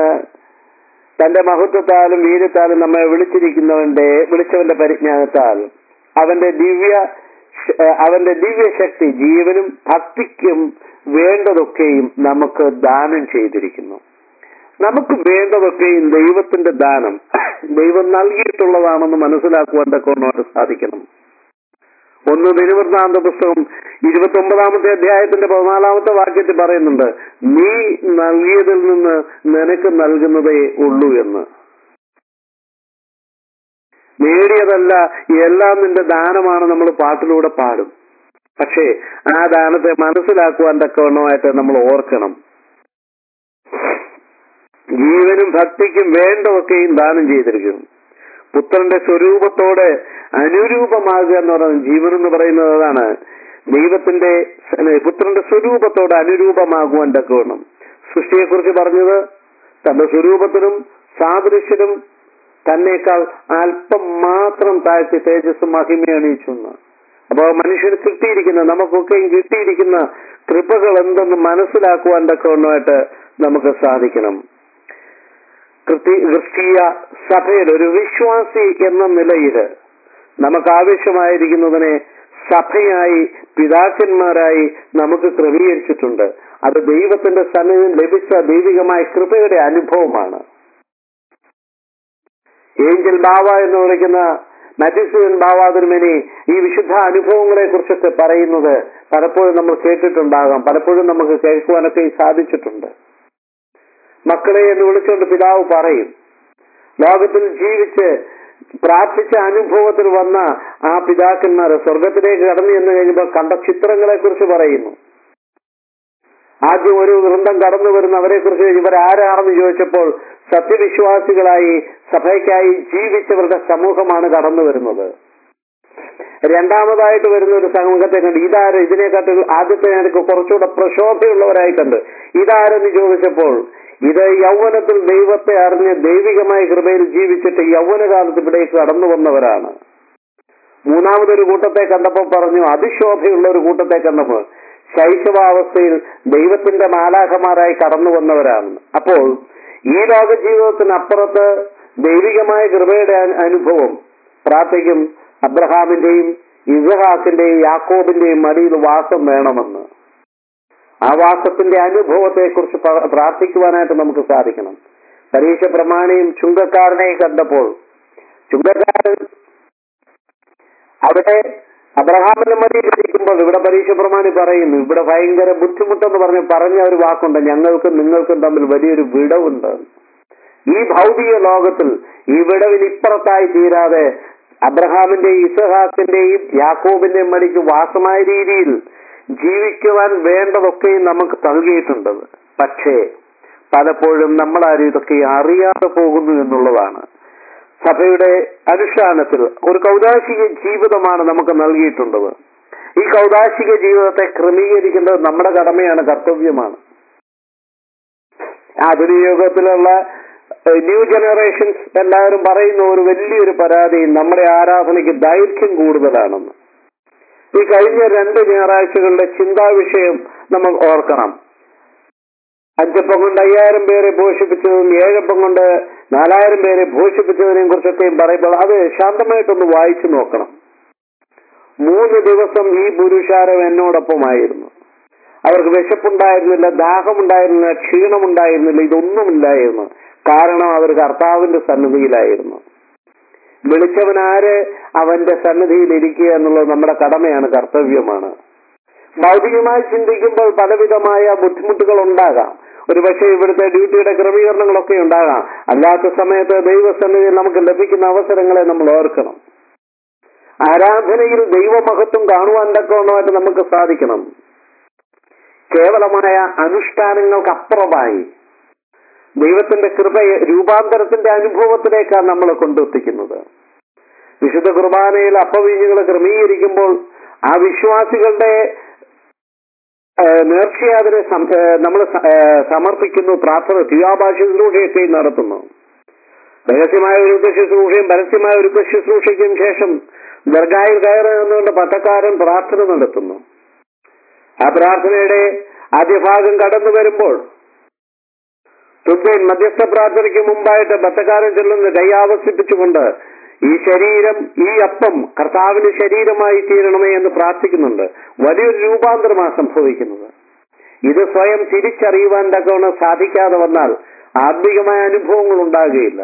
തന്റെ മഹത്വത്താലും വീര്യത്താലും നമ്മെ വിളിച്ചിരിക്കുന്നവന്റെ വിളിച്ചവന്റെ പരിജ്ഞാനത്താൽ അവന്റെ ദിവ്യ ശ- ആ, അവന്റെ ദിവ്യശക്തി ജീവനും ഭക്തിക്കും വേണ്ടതൊക്കെയും നമുക്ക് ദാനം ചെയ്തിരിക്കുന്നു നമുക്ക് വേണ്ടതൊക്കെയും ദൈവത്തിന്റെ ദാനം ദൈവം നൽകിയിട്ടുള്ളതാണെന്ന് മനസ്സിലാക്കുവാൻ തക്കവണ്ണമായിട്ട് സാധിക്കണം ഒന്ന് ദിനവൃത്താന്ത പുസ്തകം ഇരുപത്തി ഒമ്പതാമത്തെ അധ്യായത്തിന്റെ പതിനാലാമത്തെ വാക്യത്തിൽ പറയുന്നുണ്ട് നീ നൽകിയതിൽ നിന്ന് നിനക്ക് നൽകുന്നതേ ഉള്ളൂ എന്ന് നേടിയതല്ല എല്ലാം നിന്റെ ദാനമാണ് നമ്മൾ പാട്ടിലൂടെ പാടും പക്ഷേ ആ ദാനത്തെ മനസ്സിലാക്കുവാൻ തക്കവണ്ണമായിട്ട് നമ്മൾ ഓർക്കണം ജീവനും ഭക്തിക്കും വേണ്ടതൊക്കെയും ദാനം ചെയ്തിരിക്കുന്നു പുത്രന്റെ സ്വരൂപത്തോട് അനുരൂപമാകുക എന്ന് പറയുന്നത് ജീവൻ എന്ന് പറയുന്നത് അതാണ് ദൈവത്തിന്റെ സ- പുത്രന്റെ സ്വരൂപത്തോട് അനുരൂപമാകുവാൻ തക്കവണ്ണം സൃഷ്ടിയെക്കുറിച്ച് പറഞ്ഞത് തന്റെ സ്വരൂപത്തിനും സാദൃശ്യനും തന്നേക്കാൾ അല്പം മാത്രം താഴ്ത്തി തേജസ് മഹിമയണിയിച്ചു എന്ന് അപ്പൊ മനുഷ്യന് കിട്ടിയിരിക്കുന്ന നമുക്കൊക്കെയും കിട്ടിയിരിക്കുന്ന കൃപകൾ എന്തെന്ന് മനസ്സിലാക്കുവാൻ തക്കവണ്ണമായിട്ട് നമുക്ക് സാധിക്കണം ക്രിസ്തി- ക്രിസ്തീയ സഭയിൽ ഒരു വിശ്വാസി എന്ന നിലയിൽ നമുക്ക് ആവശ്യമായിരിക്കുന്നതിനെ സഭയായി പിതാക്കന്മാരായി നമുക്ക് ക്രമീകരിച്ചിട്ടുണ്ട് അത് ദൈവത്തിന്റെ സന്നിധിയിൽ ലഭിച്ച ദൈവികമായ കൃപയുടെ അനുഭവമാണ് ഏഞ്ചൽ ബാവ എന്ന് വിളിക്കുന്ന മാറ്റിസ്യൻ ബാവ തിരുമേനി ഈ വിശുദ്ധ അനുഭവങ്ങളെ കുറിച്ചൊക്കെ പറയുന്നത് പലപ്പോഴും നമ്മൾ കേട്ടിട്ടുണ്ടാകാം പലപ്പോഴും നമുക്ക് കേൾക്കുവാനൊക്കെ സാധിച്ചിട്ടുണ്ട് മക്കളെ എന്ന് വിളിച്ചുകൊണ്ട് പിതാവ് പറയും ലോകത്തിൽ ജീവിച്ച് പ്രാർത്ഥിച്ച അനുഭവത്തിൽ വന്ന ആ പിതാക്കന്മാര് സ്വർഗത്തിലേക്ക് കടന്നു ചെന്ന് കഴിഞ്ഞപ്പോൾ കണ്ട ചിത്രങ്ങളെ കുറിച്ച് പറയുന്നു ആദ്യം ഒരു വൃന്ദം കടന്നു വരുന്ന അവരെ കുറിച്ച് ഇവരാരാണെന്ന് ചോദിച്ചപ്പോൾ സത്യവിശ്വാസികളായി സഭയ്ക്കായി ജീവിച്ചവരുടെ സമൂഹമാണ് കടന്നു വരുന്നത് രണ്ടാമതായിട്ട് വരുന്ന ഒരു സമൂഹത്തെ കണ്ട് ഇതാര് ഇതിനെക്കാട്ടും ആദ്യത്തെ എനിക്ക് കുറച്ചുകൂടെ പ്രശോഭയുള്ളവരായി കണ്ട് ഇതാരെന്ന് ചോദിച്ചപ്പോൾ ഇത് യൗവനത്തിൽ ദൈവത്തെ അറിഞ്ഞ് ദൈവികമായ കൃപയിൽ ജീവിച്ചിട്ട് യൗവനകാലത്ത് ഇവിടേക്ക് കടന്നു വന്നവരാണ് മൂന്നാമതൊരു കൂട്ടത്തെ കണ്ടപ്പോൾ പറഞ്ഞു അതിശോഭയുള്ള ഒരു കൂട്ടത്തെ കണ്ടപ്പോൾ ശൈശവാവസ്ഥയിൽ ദൈവത്തിന്റെ മാലാഖമാരായി കടന്നു വന്നവരാണ് അപ്പോൾ ഈ ലോക ജീവിതത്തിനപ്പുറത്ത് ദൈവികമായ കൃപയുടെ അന- അനുഭവം പ്രാർത്ഥിക്കും അബ്രഹാമിന്റെയും ഇസഹാക്കിന്റെയും യാക്കോബിന്റെയും മടിയിൽ വാസം വേണമെന്ന് ആ വാസത്തിന്റെ അനുഭവത്തെ കുറിച്ച് പ്രാർത്ഥിക്കുവാനായിട്ട് നമുക്ക് സാധിക്കണം പരീക്ഷ പ്രമാണിയും ചുങ്കക്കാരനെയും കണ്ടപ്പോൾ ചുങ്കക്കാരൻ അവിടെ അബ്രഹാമിന്റെ മടിയിലിരിക്കുമ്പോൾ ഇവിടെ പരീക്ഷ പ്രമാണി പറയുന്നു ഇവിടെ ഭയങ്കര ബുദ്ധിമുട്ടെന്ന് പറഞ്ഞ് പറഞ്ഞ ഒരു വാക്കുണ്ട് ഞങ്ങൾക്കും നിങ്ങൾക്കും തമ്മിൽ വലിയൊരു വിടവുണ്ട് ഈ ഭൗതിക ലോകത്തിൽ ഈ വിടവിന് ഇപ്പുറത്തായി തീരാതെ അബ്രഹാമിന്റെയും ഇസഹാക്കിന്റെയും യാക്കോബിന്റെയും മടിക്ക് വാസമായ രീതിയിൽ ജീവിക്കുവാൻ വേണ്ടതൊക്കെയും നമുക്ക് നൽകിയിട്ടുണ്ട് പക്ഷേ പലപ്പോഴും നമ്മളാരും ഇതൊക്കെ അറിയാതെ പോകുന്നു എന്നുള്ളതാണ് സഭയുടെ അനുഷ്ഠാനത്തിൽ ഒരു കൗതാശിക ജീവിതമാണ് നമുക്ക് നൽകിയിട്ടുള്ളത് ഈ കൗതാശിക ജീവിതത്തെ ക്രമീകരിക്കേണ്ടത് നമ്മുടെ കടമയാണ് കർത്തവ്യമാണ് ആധുനിക യുഗത്തിലുള്ള ന്യൂ ജനറേഷൻസ് എല്ലാവരും പറയുന്ന ഒരു വലിയൊരു പരാതി നമ്മുടെ ആരാധനയ്ക്ക് ദൈർഘ്യം കൂടുതലാണെന്ന് ഈ കഴിഞ്ഞ രണ്ട് ഞായറാഴ്ചകളുടെ ചിന്താ വിഷയം നമ്മൾ ഓർക്കണം അഞ്ചപ്പം കൊണ്ട് അയ്യായിരം പേരെ പോഷിപ്പിച്ചതും ഏഴപ്പം കൊണ്ട് നാലായിരം പേരെ പോഷിപ്പിച്ചതിനെയും കുറിച്ചൊക്കെയും പറയുമ്പോൾ അത് ശാന്തമായിട്ടൊന്ന് വായിച്ചു നോക്കണം മൂന്ന് ദിവസം ഈ പുരുഷാരം എന്നോടൊപ്പമായിരുന്നു അവർക്ക് വിശപ്പുണ്ടായിരുന്നില്ല ദാഹമുണ്ടായിരുന്നില്ല ക്ഷീണമുണ്ടായിരുന്നില്ല ഇതൊന്നുമില്ലായിരുന്നു കാരണം അവർ കർത്താവിന്റെ സന്നിധിയിലായിരുന്നു വിളിച്ചവനാര് അവന്റെ സന്നിധിയിൽ ഇരിക്കുക എന്നുള്ളത് നമ്മുടെ കടമയാണ് കർത്തവ്യമാണ് ഭൗതികമായി ചിന്തിക്കുമ്പോൾ പലവിധമായ ബുദ്ധിമുട്ടുകൾ ഉണ്ടാകാം ഒരുപക്ഷെ ഇവിടുത്തെ ഡ്യൂട്ടിയുടെ ക്രമീകരണങ്ങളൊക്കെ ഉണ്ടാകാം അല്ലാത്ത സമയത്ത് ദൈവസന്നിധിയിൽ നമുക്ക് ലഭിക്കുന്ന അവസരങ്ങളെ നമ്മൾ ഓർക്കണം ആരാധനയിൽ ദൈവമഹത്വം കാണുവാൻ തക്കവണ്ണമായിട്ട് നമുക്ക് സാധിക്കണം കേവലമായ അനുഷ്ഠാനങ്ങൾക്ക് അപ്പുറമായി ദൈവത്തിന്റെ കൃപയെ രൂപാന്തരത്തിന്റെ അനുഭവത്തിലേക്കാണ് നമ്മളെ കൊണ്ടെത്തിക്കുന്നത് വിശുദ്ധ കുർബാനയിൽ അപ്പവീഞ്ഞുകൾ ക്രമീകരിക്കുമ്പോൾ ആ വിശ്വാസികളുടെ നേർച്ചയെ അതിനെ നമ്മൾ സമർപ്പിക്കുന്നു പ്രാർത്ഥന തിയാഭാഷ ശുശ്രൂഷയൊക്കെ നടത്തുന്നു രഹസ്യമായ ഒരു ശുശ്രൂഷയും പരസ്യമായ ഒരു ശുശ്രൂഷയ്ക്കും ശേഷം ദർഗായിൽ കയറി നിന്നുകൊണ്ട് പട്ടക്കാരൻ പ്രാർത്ഥന നടത്തുന്നു ആ പ്രാർത്ഥനയുടെ ആദ്യ ഭാഗം കടന്നു വരുമ്പോൾ തുബ്ബൻ മധ്യസ്ഥ പ്രാർത്ഥനയ്ക്ക് മുമ്പായിട്ട് ബത്തക്കാരൻ ചെല്ലുന്ന കൈയാവസിപ്പിച്ചുകൊണ്ട് ഈ ശരീരം ഈ അപ്പം കർത്താവിന് ശരീരമായി തീരണമേ എന്ന് പ്രാർത്ഥിക്കുന്നുണ്ട് വലിയൊരു രൂപാന്തരമാണ് സംഭവിക്കുന്നത് ഇത് സ്വയം തിരിച്ചറിയുവാൻ തക്കവണ്ണം സാധിക്കാതെ വന്നാൽ ആത്മീകമായ അനുഭവങ്ങൾ ഉണ്ടാകുകയില്ല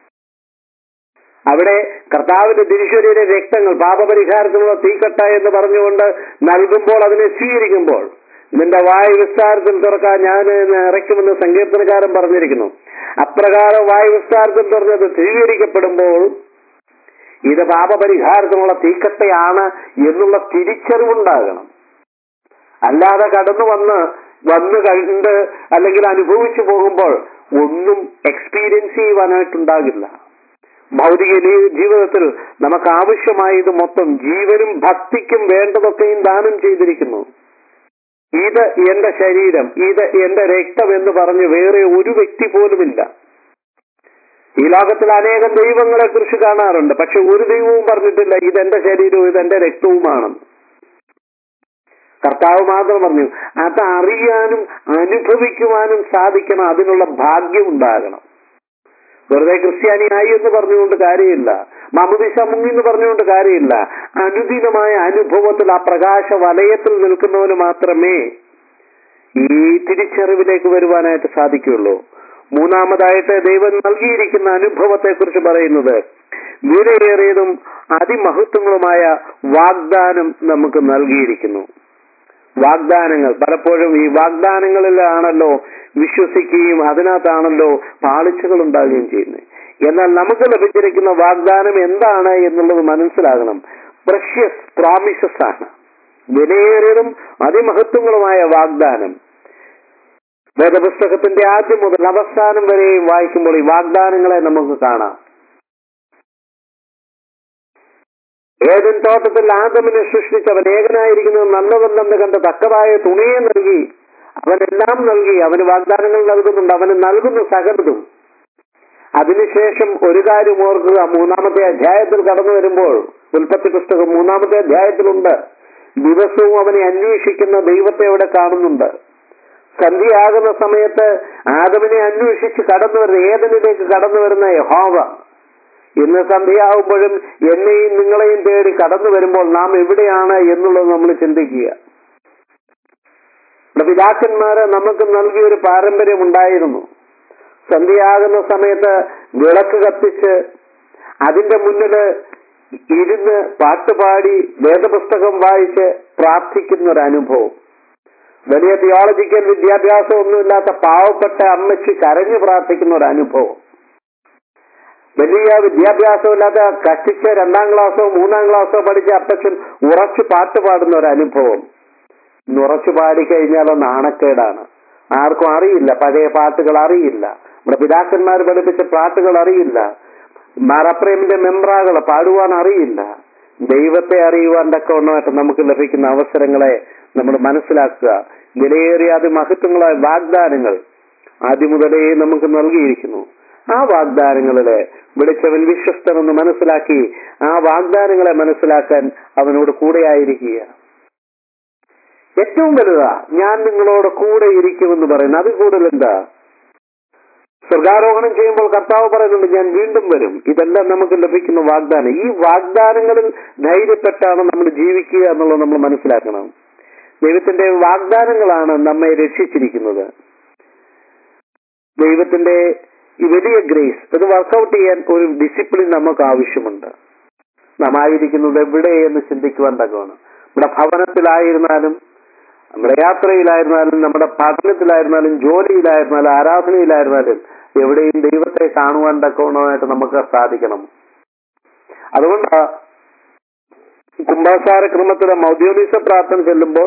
അവിടെ കർത്താവിന്റെ തിരിശരീര രക്തങ്ങൾ പാപപരിഹാരത്തിനുള്ള തീക്കട്ട എന്ന് പറഞ്ഞുകൊണ്ട് നൽകുമ്പോൾ അതിനെ സ്വീകരിക്കുമ്പോൾ നിന്റെ വായു വിസ്താരത്തിൽ തുറക്കാൻ ഞാൻ ഇറക്കുമെന്ന് സങ്കീർത്തനക്കാരൻ പറഞ്ഞിരിക്കുന്നു അപ്രകാരം വായു വിസ്താരത്തിൽ തുറന്നത് സ്വീകരിക്കപ്പെടുമ്പോൾ ഇത് പാപപരിഹാരത്തിനുള്ള തീക്കട്ടയാണ് എന്നുള്ള തിരിച്ചറിവുണ്ടാകണം അല്ലാതെ കടന്നു വന്ന് വന്ന് കണ്ട് അല്ലെങ്കിൽ അനുഭവിച്ചു പോകുമ്പോൾ ഒന്നും എക്സ്പീരിയൻസ് ചെയ്യുവാനായിട്ടുണ്ടാകില്ല ഭൗതിക ജീവിതത്തിൽ നമുക്ക് ആവശ്യമായത് മൊത്തം ജീവനും ഭക്തിക്കും വേണ്ടതൊക്കെയും ദാനം ചെയ്തിരിക്കുന്നു ഇത് എന്റെ ശരീരം ഇത് എന്റെ രക്തം എന്ന് പറഞ്ഞ് വേറെ ഒരു വ്യക്തി പോലുമില്ല ഈ ലോകത്തിൽ അനേകം ദൈവങ്ങളെ കുറിച്ച് കാണാറുണ്ട് പക്ഷെ ഒരു ദൈവവും പറഞ്ഞിട്ടില്ല ഇതെന്റെ ശരീരവും ഇതെന്റെ രക്തവുമാണെന്ന് കർത്താവ് മാത്രം പറഞ്ഞു അത് അറിയാനും അനുഭവിക്കുവാനും സാധിക്കണം അതിനുള്ള ഭാഗ്യം ഉണ്ടാകണം വെറുതെ ക്രിസ്ത്യാനിയായി എന്ന് പറഞ്ഞുകൊണ്ട് കാര്യമില്ല മമുദിശ മുങ്ങി എന്ന് പറഞ്ഞുകൊണ്ട് കാര്യമില്ല അനുദിനമായ അനുഭവത്തിൽ ആ പ്രകാശ വലയത്തിൽ നിൽക്കുന്നവന് മാത്രമേ ഈ തിരിച്ചറിവിലേക്ക് വരുവാനായിട്ട് സാധിക്കുകയുള്ളൂ മൂന്നാമതായിട്ട് ദൈവം നൽകിയിരിക്കുന്ന അനുഭവത്തെ കുറിച്ച് പറയുന്നത് വിലയേറിയതും അതിമഹത്വങ്ങളുമായ വാഗ്ദാനം നമുക്ക് നൽകിയിരിക്കുന്നു വാഗ്ദാനങ്ങൾ പലപ്പോഴും ഈ വാഗ്ദാനങ്ങളിലാണല്ലോ വിശ്വസിക്കുകയും അതിനകത്താണല്ലോ പാളിച്ചകൾ ഉണ്ടാകുകയും ചെയ്യുന്നത് എന്നാൽ നമുക്ക് ലഭിച്ചിരിക്കുന്ന വാഗ്ദാനം എന്താണ് എന്നുള്ളത് മനസ്സിലാകണം പ്രഷ്യസ് പ്രോമിസസ് ആണ് വിലയേറിയതും അതിമഹത്വങ്ങളുമായ വാഗ്ദാനം വേദപുസ്തകത്തിന്റെ ആദ്യം മുതൽ അവസാനം വരെയും വായിക്കുമ്പോൾ ഈ വാഗ്ദാനങ്ങളെ നമുക്ക് കാണാം ഏതൻ തോട്ടത്തിൽ ആദമിനെ സൃഷ്ടിച്ചവൻ ഏകനായിരിക്കുന്നത് നല്ലതല്ലെന്ന് കണ്ട് തക്കതായ തുണിയെ നൽകി അവനെല്ലാം നൽകി അവന് വാഗ്ദാനങ്ങൾ നൽകുന്നുണ്ട് അവന് നൽകുന്നു സകലതും അതിനുശേഷം ഒരു കാര്യം ഓർക്കുക മൂന്നാമത്തെ അധ്യായത്തിൽ കടന്നു വരുമ്പോൾ ഉൽപ്പത്തി പുസ്തകം മൂന്നാമത്തെ അധ്യായത്തിലുണ്ട് ദിവസവും അവനെ അന്വേഷിക്കുന്ന ദൈവത്തെ അവിടെ കാണുന്നുണ്ട് സന്ധ്യയാകുന്ന സമയത്ത് ആദമിനെ അന്വേഷിച്ച് കടന്നു വരുന്ന ഏതനിലേക്ക് കടന്നു വരുന്ന യഹോവ ഇന്ന് സന്ധ്യയാവുമ്പോഴും എന്നെയും നിങ്ങളെയും തേടി കടന്നു വരുമ്പോൾ നാം എവിടെയാണ് എന്നുള്ളത് നമ്മൾ ചിന്തിക്കുക പിതാക്കന്മാര് നമുക്ക് നൽകിയ ഒരു പാരമ്പര്യം ഉണ്ടായിരുന്നു സന്ധ്യയാകുന്ന സമയത്ത് വിളക്ക് കത്തിച്ച് അതിന്റെ മുന്നില് ഇരുന്ന് പാട്ടുപാടി വേദപുസ്തകം വായിച്ച് പ്രാർത്ഥിക്കുന്ന ഒരു അനുഭവം വലിയ തിയോളജിക്കൽ വിദ്യാഭ്യാസം ഒന്നുമില്ലാത്ത പാവപ്പെട്ട അമ്മച്ചി കരഞ്ഞു പ്രാർത്ഥിക്കുന്ന ഒരു അനുഭവം വലിയ വിദ്യാഭ്യാസമില്ലാത്ത കഷ്ടിച്ച് രണ്ടാം ക്ലാസ്സോ മൂന്നാം ക്ലാസ്സോ പഠിച്ച അപ്പച്ചൻ ഉറച്ചു പാട്ട് പാടുന്ന ഒരു അനുഭവം ഇന്ന് ഉറച്ചു പാടിക്കഴിഞ്ഞാലോ നാണക്കേടാണ് ആർക്കും അറിയില്ല പഴയ പാട്ടുകൾ അറിയില്ല നമ്മുടെ പിതാക്കന്മാർ പഠിപ്പിച്ച പാട്ടുകൾ അറിയില്ല മാറപ്രേമിന്റെ മെമ്പ്രാകൾ പാടുവാൻ അറിയില്ല ദൈവത്തെ അറിയുവാൻ തക്കവണ്ണമായിട്ട് നമുക്ക് ലഭിക്കുന്ന അവസരങ്ങളെ നമ്മൾ മനസ്സിലാക്കുക വിലയേറിയ അതിമഹത്വങ്ങളായ വാഗ്ദാനങ്ങൾ ആദ്യം മുതലേ നമുക്ക് നൽകിയിരിക്കുന്നു ആ വാഗ്ദാനങ്ങളില് വിളിച്ചവൻ വിശ്വസ്തനെന്ന് മനസ്സിലാക്കി ആ വാഗ്ദാനങ്ങളെ മനസ്സിലാക്കാൻ അവനോട് കൂടെയായിരിക്കുക ഏറ്റവും വലുതാ ഞാൻ നിങ്ങളോട് കൂടെ ഇരിക്കുമെന്ന് പറയുന്നത് അത് കൂടുതൽ എന്താ സ്വർഗാരോഹണം ചെയ്യുമ്പോൾ കർത്താവ് പറയുന്നുണ്ട് ഞാൻ വീണ്ടും വരും ഇതെല്ലാം നമുക്ക് ലഭിക്കുന്ന വാഗ്ദാനം ഈ വാഗ്ദാനങ്ങളിൽ ധൈര്യപ്പെട്ടാണ് നമ്മൾ ജീവിക്കുക എന്നുള്ളത് നമ്മൾ മനസ്സിലാക്കണം ദൈവത്തിന്റെ വാഗ്ദാനങ്ങളാണ് നമ്മെ രക്ഷിച്ചിരിക്കുന്നത് ദൈവത്തിന്റെ ഈ വലിയ ഗ്രേസ് ഇത് വർക്കൗട്ട് ചെയ്യാൻ ഒരു ഡിസിപ്ലിൻ നമുക്ക് ആവശ്യമുണ്ട് നാം ആയിരിക്കുന്നത് എവിടെ എന്ന് ചിന്തിക്കുവാൻ തക്കമാണ് നമ്മുടെ ഭവനത്തിലായിരുന്നാലും നമ്മുടെ യാത്രയിലായിരുന്നാലും നമ്മുടെ പഠനത്തിലായിരുന്നാലും ജോലിയിലായിരുന്നാലും ആരാധനയിലായിരുന്നാലും എവിടെയും ദൈവത്തെ കാണുവാൻ തക്കവണ്ണമായിട്ട് നമുക്ക് സാധിക്കണം അതുകൊണ്ട് കുംഭാസാര ക്രമത്തിലെ മൗദ്യോദിസ പ്രാർത്ഥന ചെല്ലുമ്പോൾ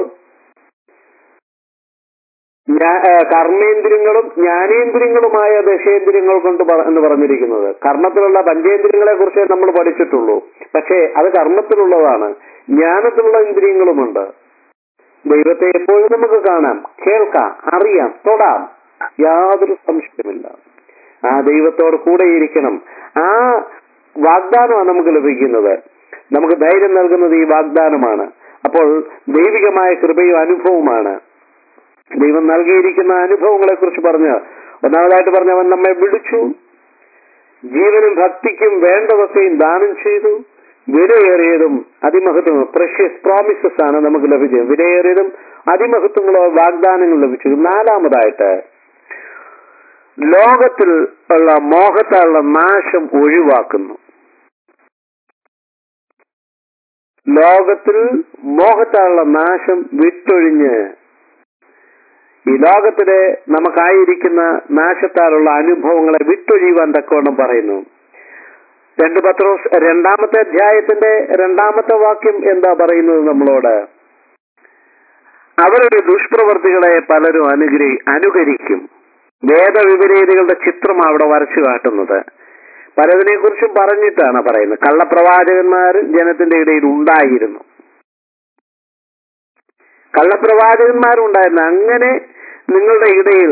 ഞാ- ഏ, കർമ്മേന്ദ്രിയങ്ങളും ജ്ഞാനേന്ദ്രിയങ്ങളുമായ ദശേന്ദ്രിയങ്ങൾ കൊണ്ട് പറ- എന്ന് പറഞ്ഞിരിക്കുന്നത് കർമ്മത്തിലുള്ള പഞ്ചേന്ദ്രിയങ്ങളെ കുറിച്ചേ നമ്മൾ പഠിച്ചിട്ടുള്ളൂ പക്ഷേ അത് കർമ്മത്തിലുള്ളതാണ് ജ്ഞാനത്തിലുള്ള ഇന്ദ്രിയങ്ങളുമുണ്ട് ദൈവത്തെ എപ്പോഴും നമുക്ക് കാണാം കേൾക്കാം അറിയാം തൊടാം യാതൊരു സംശയമില്ല ആ ദൈവത്തോട് കൂടെ ഇരിക്കണം ആ വാഗ്ദാനമാണ് നമുക്ക് ലഭിക്കുന്നത് നമുക്ക് ധൈര്യം നൽകുന്നത് ഈ വാഗ്ദാനമാണ് അപ്പോൾ ദൈവികമായ കൃപയും അനുഭവമാണ് ദൈവം നൽകിയിരിക്കുന്ന അനുഭവങ്ങളെ കുറിച്ച് പറഞ്ഞ് ഒന്നാമതായിട്ട് പറഞ്ഞ അവൻ നമ്മെ വിളിച്ചു ജീവനും ഭക്തിക്കും വേണ്ടതൊക്കെയും ദാനം ചെയ്തു വിലയേറിയതും അതിമഹത്വം പ്രഷ്യസ് പ്രോമിസസ് ആണ് നമുക്ക് ലഭിച്ചത് വിലയേറിയതും അതിമഹത്വങ്ങളോ വാഗ്ദാനങ്ങൾ ലഭിച്ചു നാലാമതായിട്ട് ലോകത്തിൽ ഉള്ള മോഹത്താലുള്ള നാശം ഒഴിവാക്കുന്നു ലോകത്തിൽ മോഹത്താലുള്ള നാശം വിട്ടൊഴിഞ്ഞ് ഈ ലോകത്തിലെ നമുക്കായിരിക്കുന്ന നാശത്താലുള്ള അനുഭവങ്ങളെ വിട്ടൊഴിയുവാൻ തക്കവണ്ണം പറയുന്നു രണ്ട് പത്രോസ് രണ്ടാമത്തെ അധ്യായത്തിന്റെ രണ്ടാമത്തെ വാക്യം എന്താ പറയുന്നത് നമ്മളോട് അവരുടെ ദുഷ്പ്രവർത്തികളെ പലരും അനുഗ്രഹി അനുകരിക്കും വേദവിപരീതികളുടെ ചിത്രം അവിടെ വരച്ചു കാട്ടുന്നത് പലതിനെ കുറിച്ചും പറഞ്ഞിട്ടാണ് പറയുന്നത് കള്ളപ്രവാചകന്മാർ ജനത്തിന്റെ ഇടയിൽ ഉണ്ടായിരുന്നു കള്ളപ്രവാചകന്മാരുണ്ടായിരുന്നു അങ്ങനെ നിങ്ങളുടെ ഇടയിൽ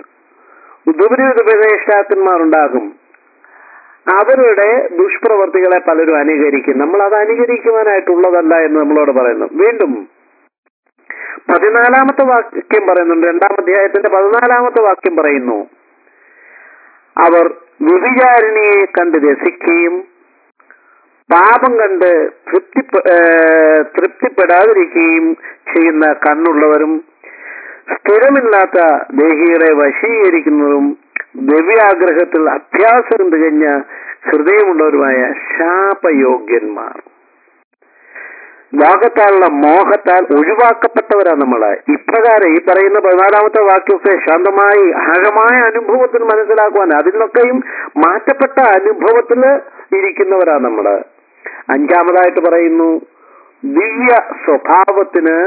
ദുപരിപദേശാക്കന്മാരുണ്ടാകും അവരുടെ ദുഷ്പ്രവർത്തികളെ പലരും അനുകരിക്കും നമ്മൾ അത് അനുകരിക്കുവാനായിട്ടുള്ളതല്ല എന്ന് നമ്മളോട് പറയുന്നു വീണ്ടും പതിനാലാമത്തെ വാക്യം പറയുന്നുണ്ട് രണ്ടാം അധ്യായത്തിന്റെ പതിനാലാമത്തെ വാക്യം പറയുന്നു അവർ വ്യഭിചാരിണിയെ കണ്ട് രസിക്കുകയും പാപം കണ്ട് തൃപ്തി തൃപ്തിപ്പെടാതിരിക്കുകയും ചെയ്യുന്ന കണ്ണുള്ളവരും സ്ഥിരമില്ലാത്ത ദേഹികളെ വശീകരിക്കുന്നതും ദിവ്യാഗ്രഹത്തിൽ അഭ്യാസം തികഞ്ഞ ഹൃദയമുള്ളവരുമായ ശാപയോഗ്യന്മാർ ലോകത്താലുള്ള മോഹത്താൽ ഒഴിവാക്കപ്പെട്ടവരാണ് നമ്മള് ഇപ്രകാരം ഈ പറയുന്ന പതിനാലാമത്തെ വാക്യമൊക്കെ ശാന്തമായി ആഴമായ അനുഭവത്തിൽ മനസ്സിലാക്കുവാൻ അതിലൊക്കെയും മാറ്റപ്പെട്ട അനുഭവത്തിൽ ഇരിക്കുന്നവരാണ് നമ്മള് അഞ്ചാമതായിട്ട് പറയുന്നു ദിവ്യ സ്വഭാവത്തിന്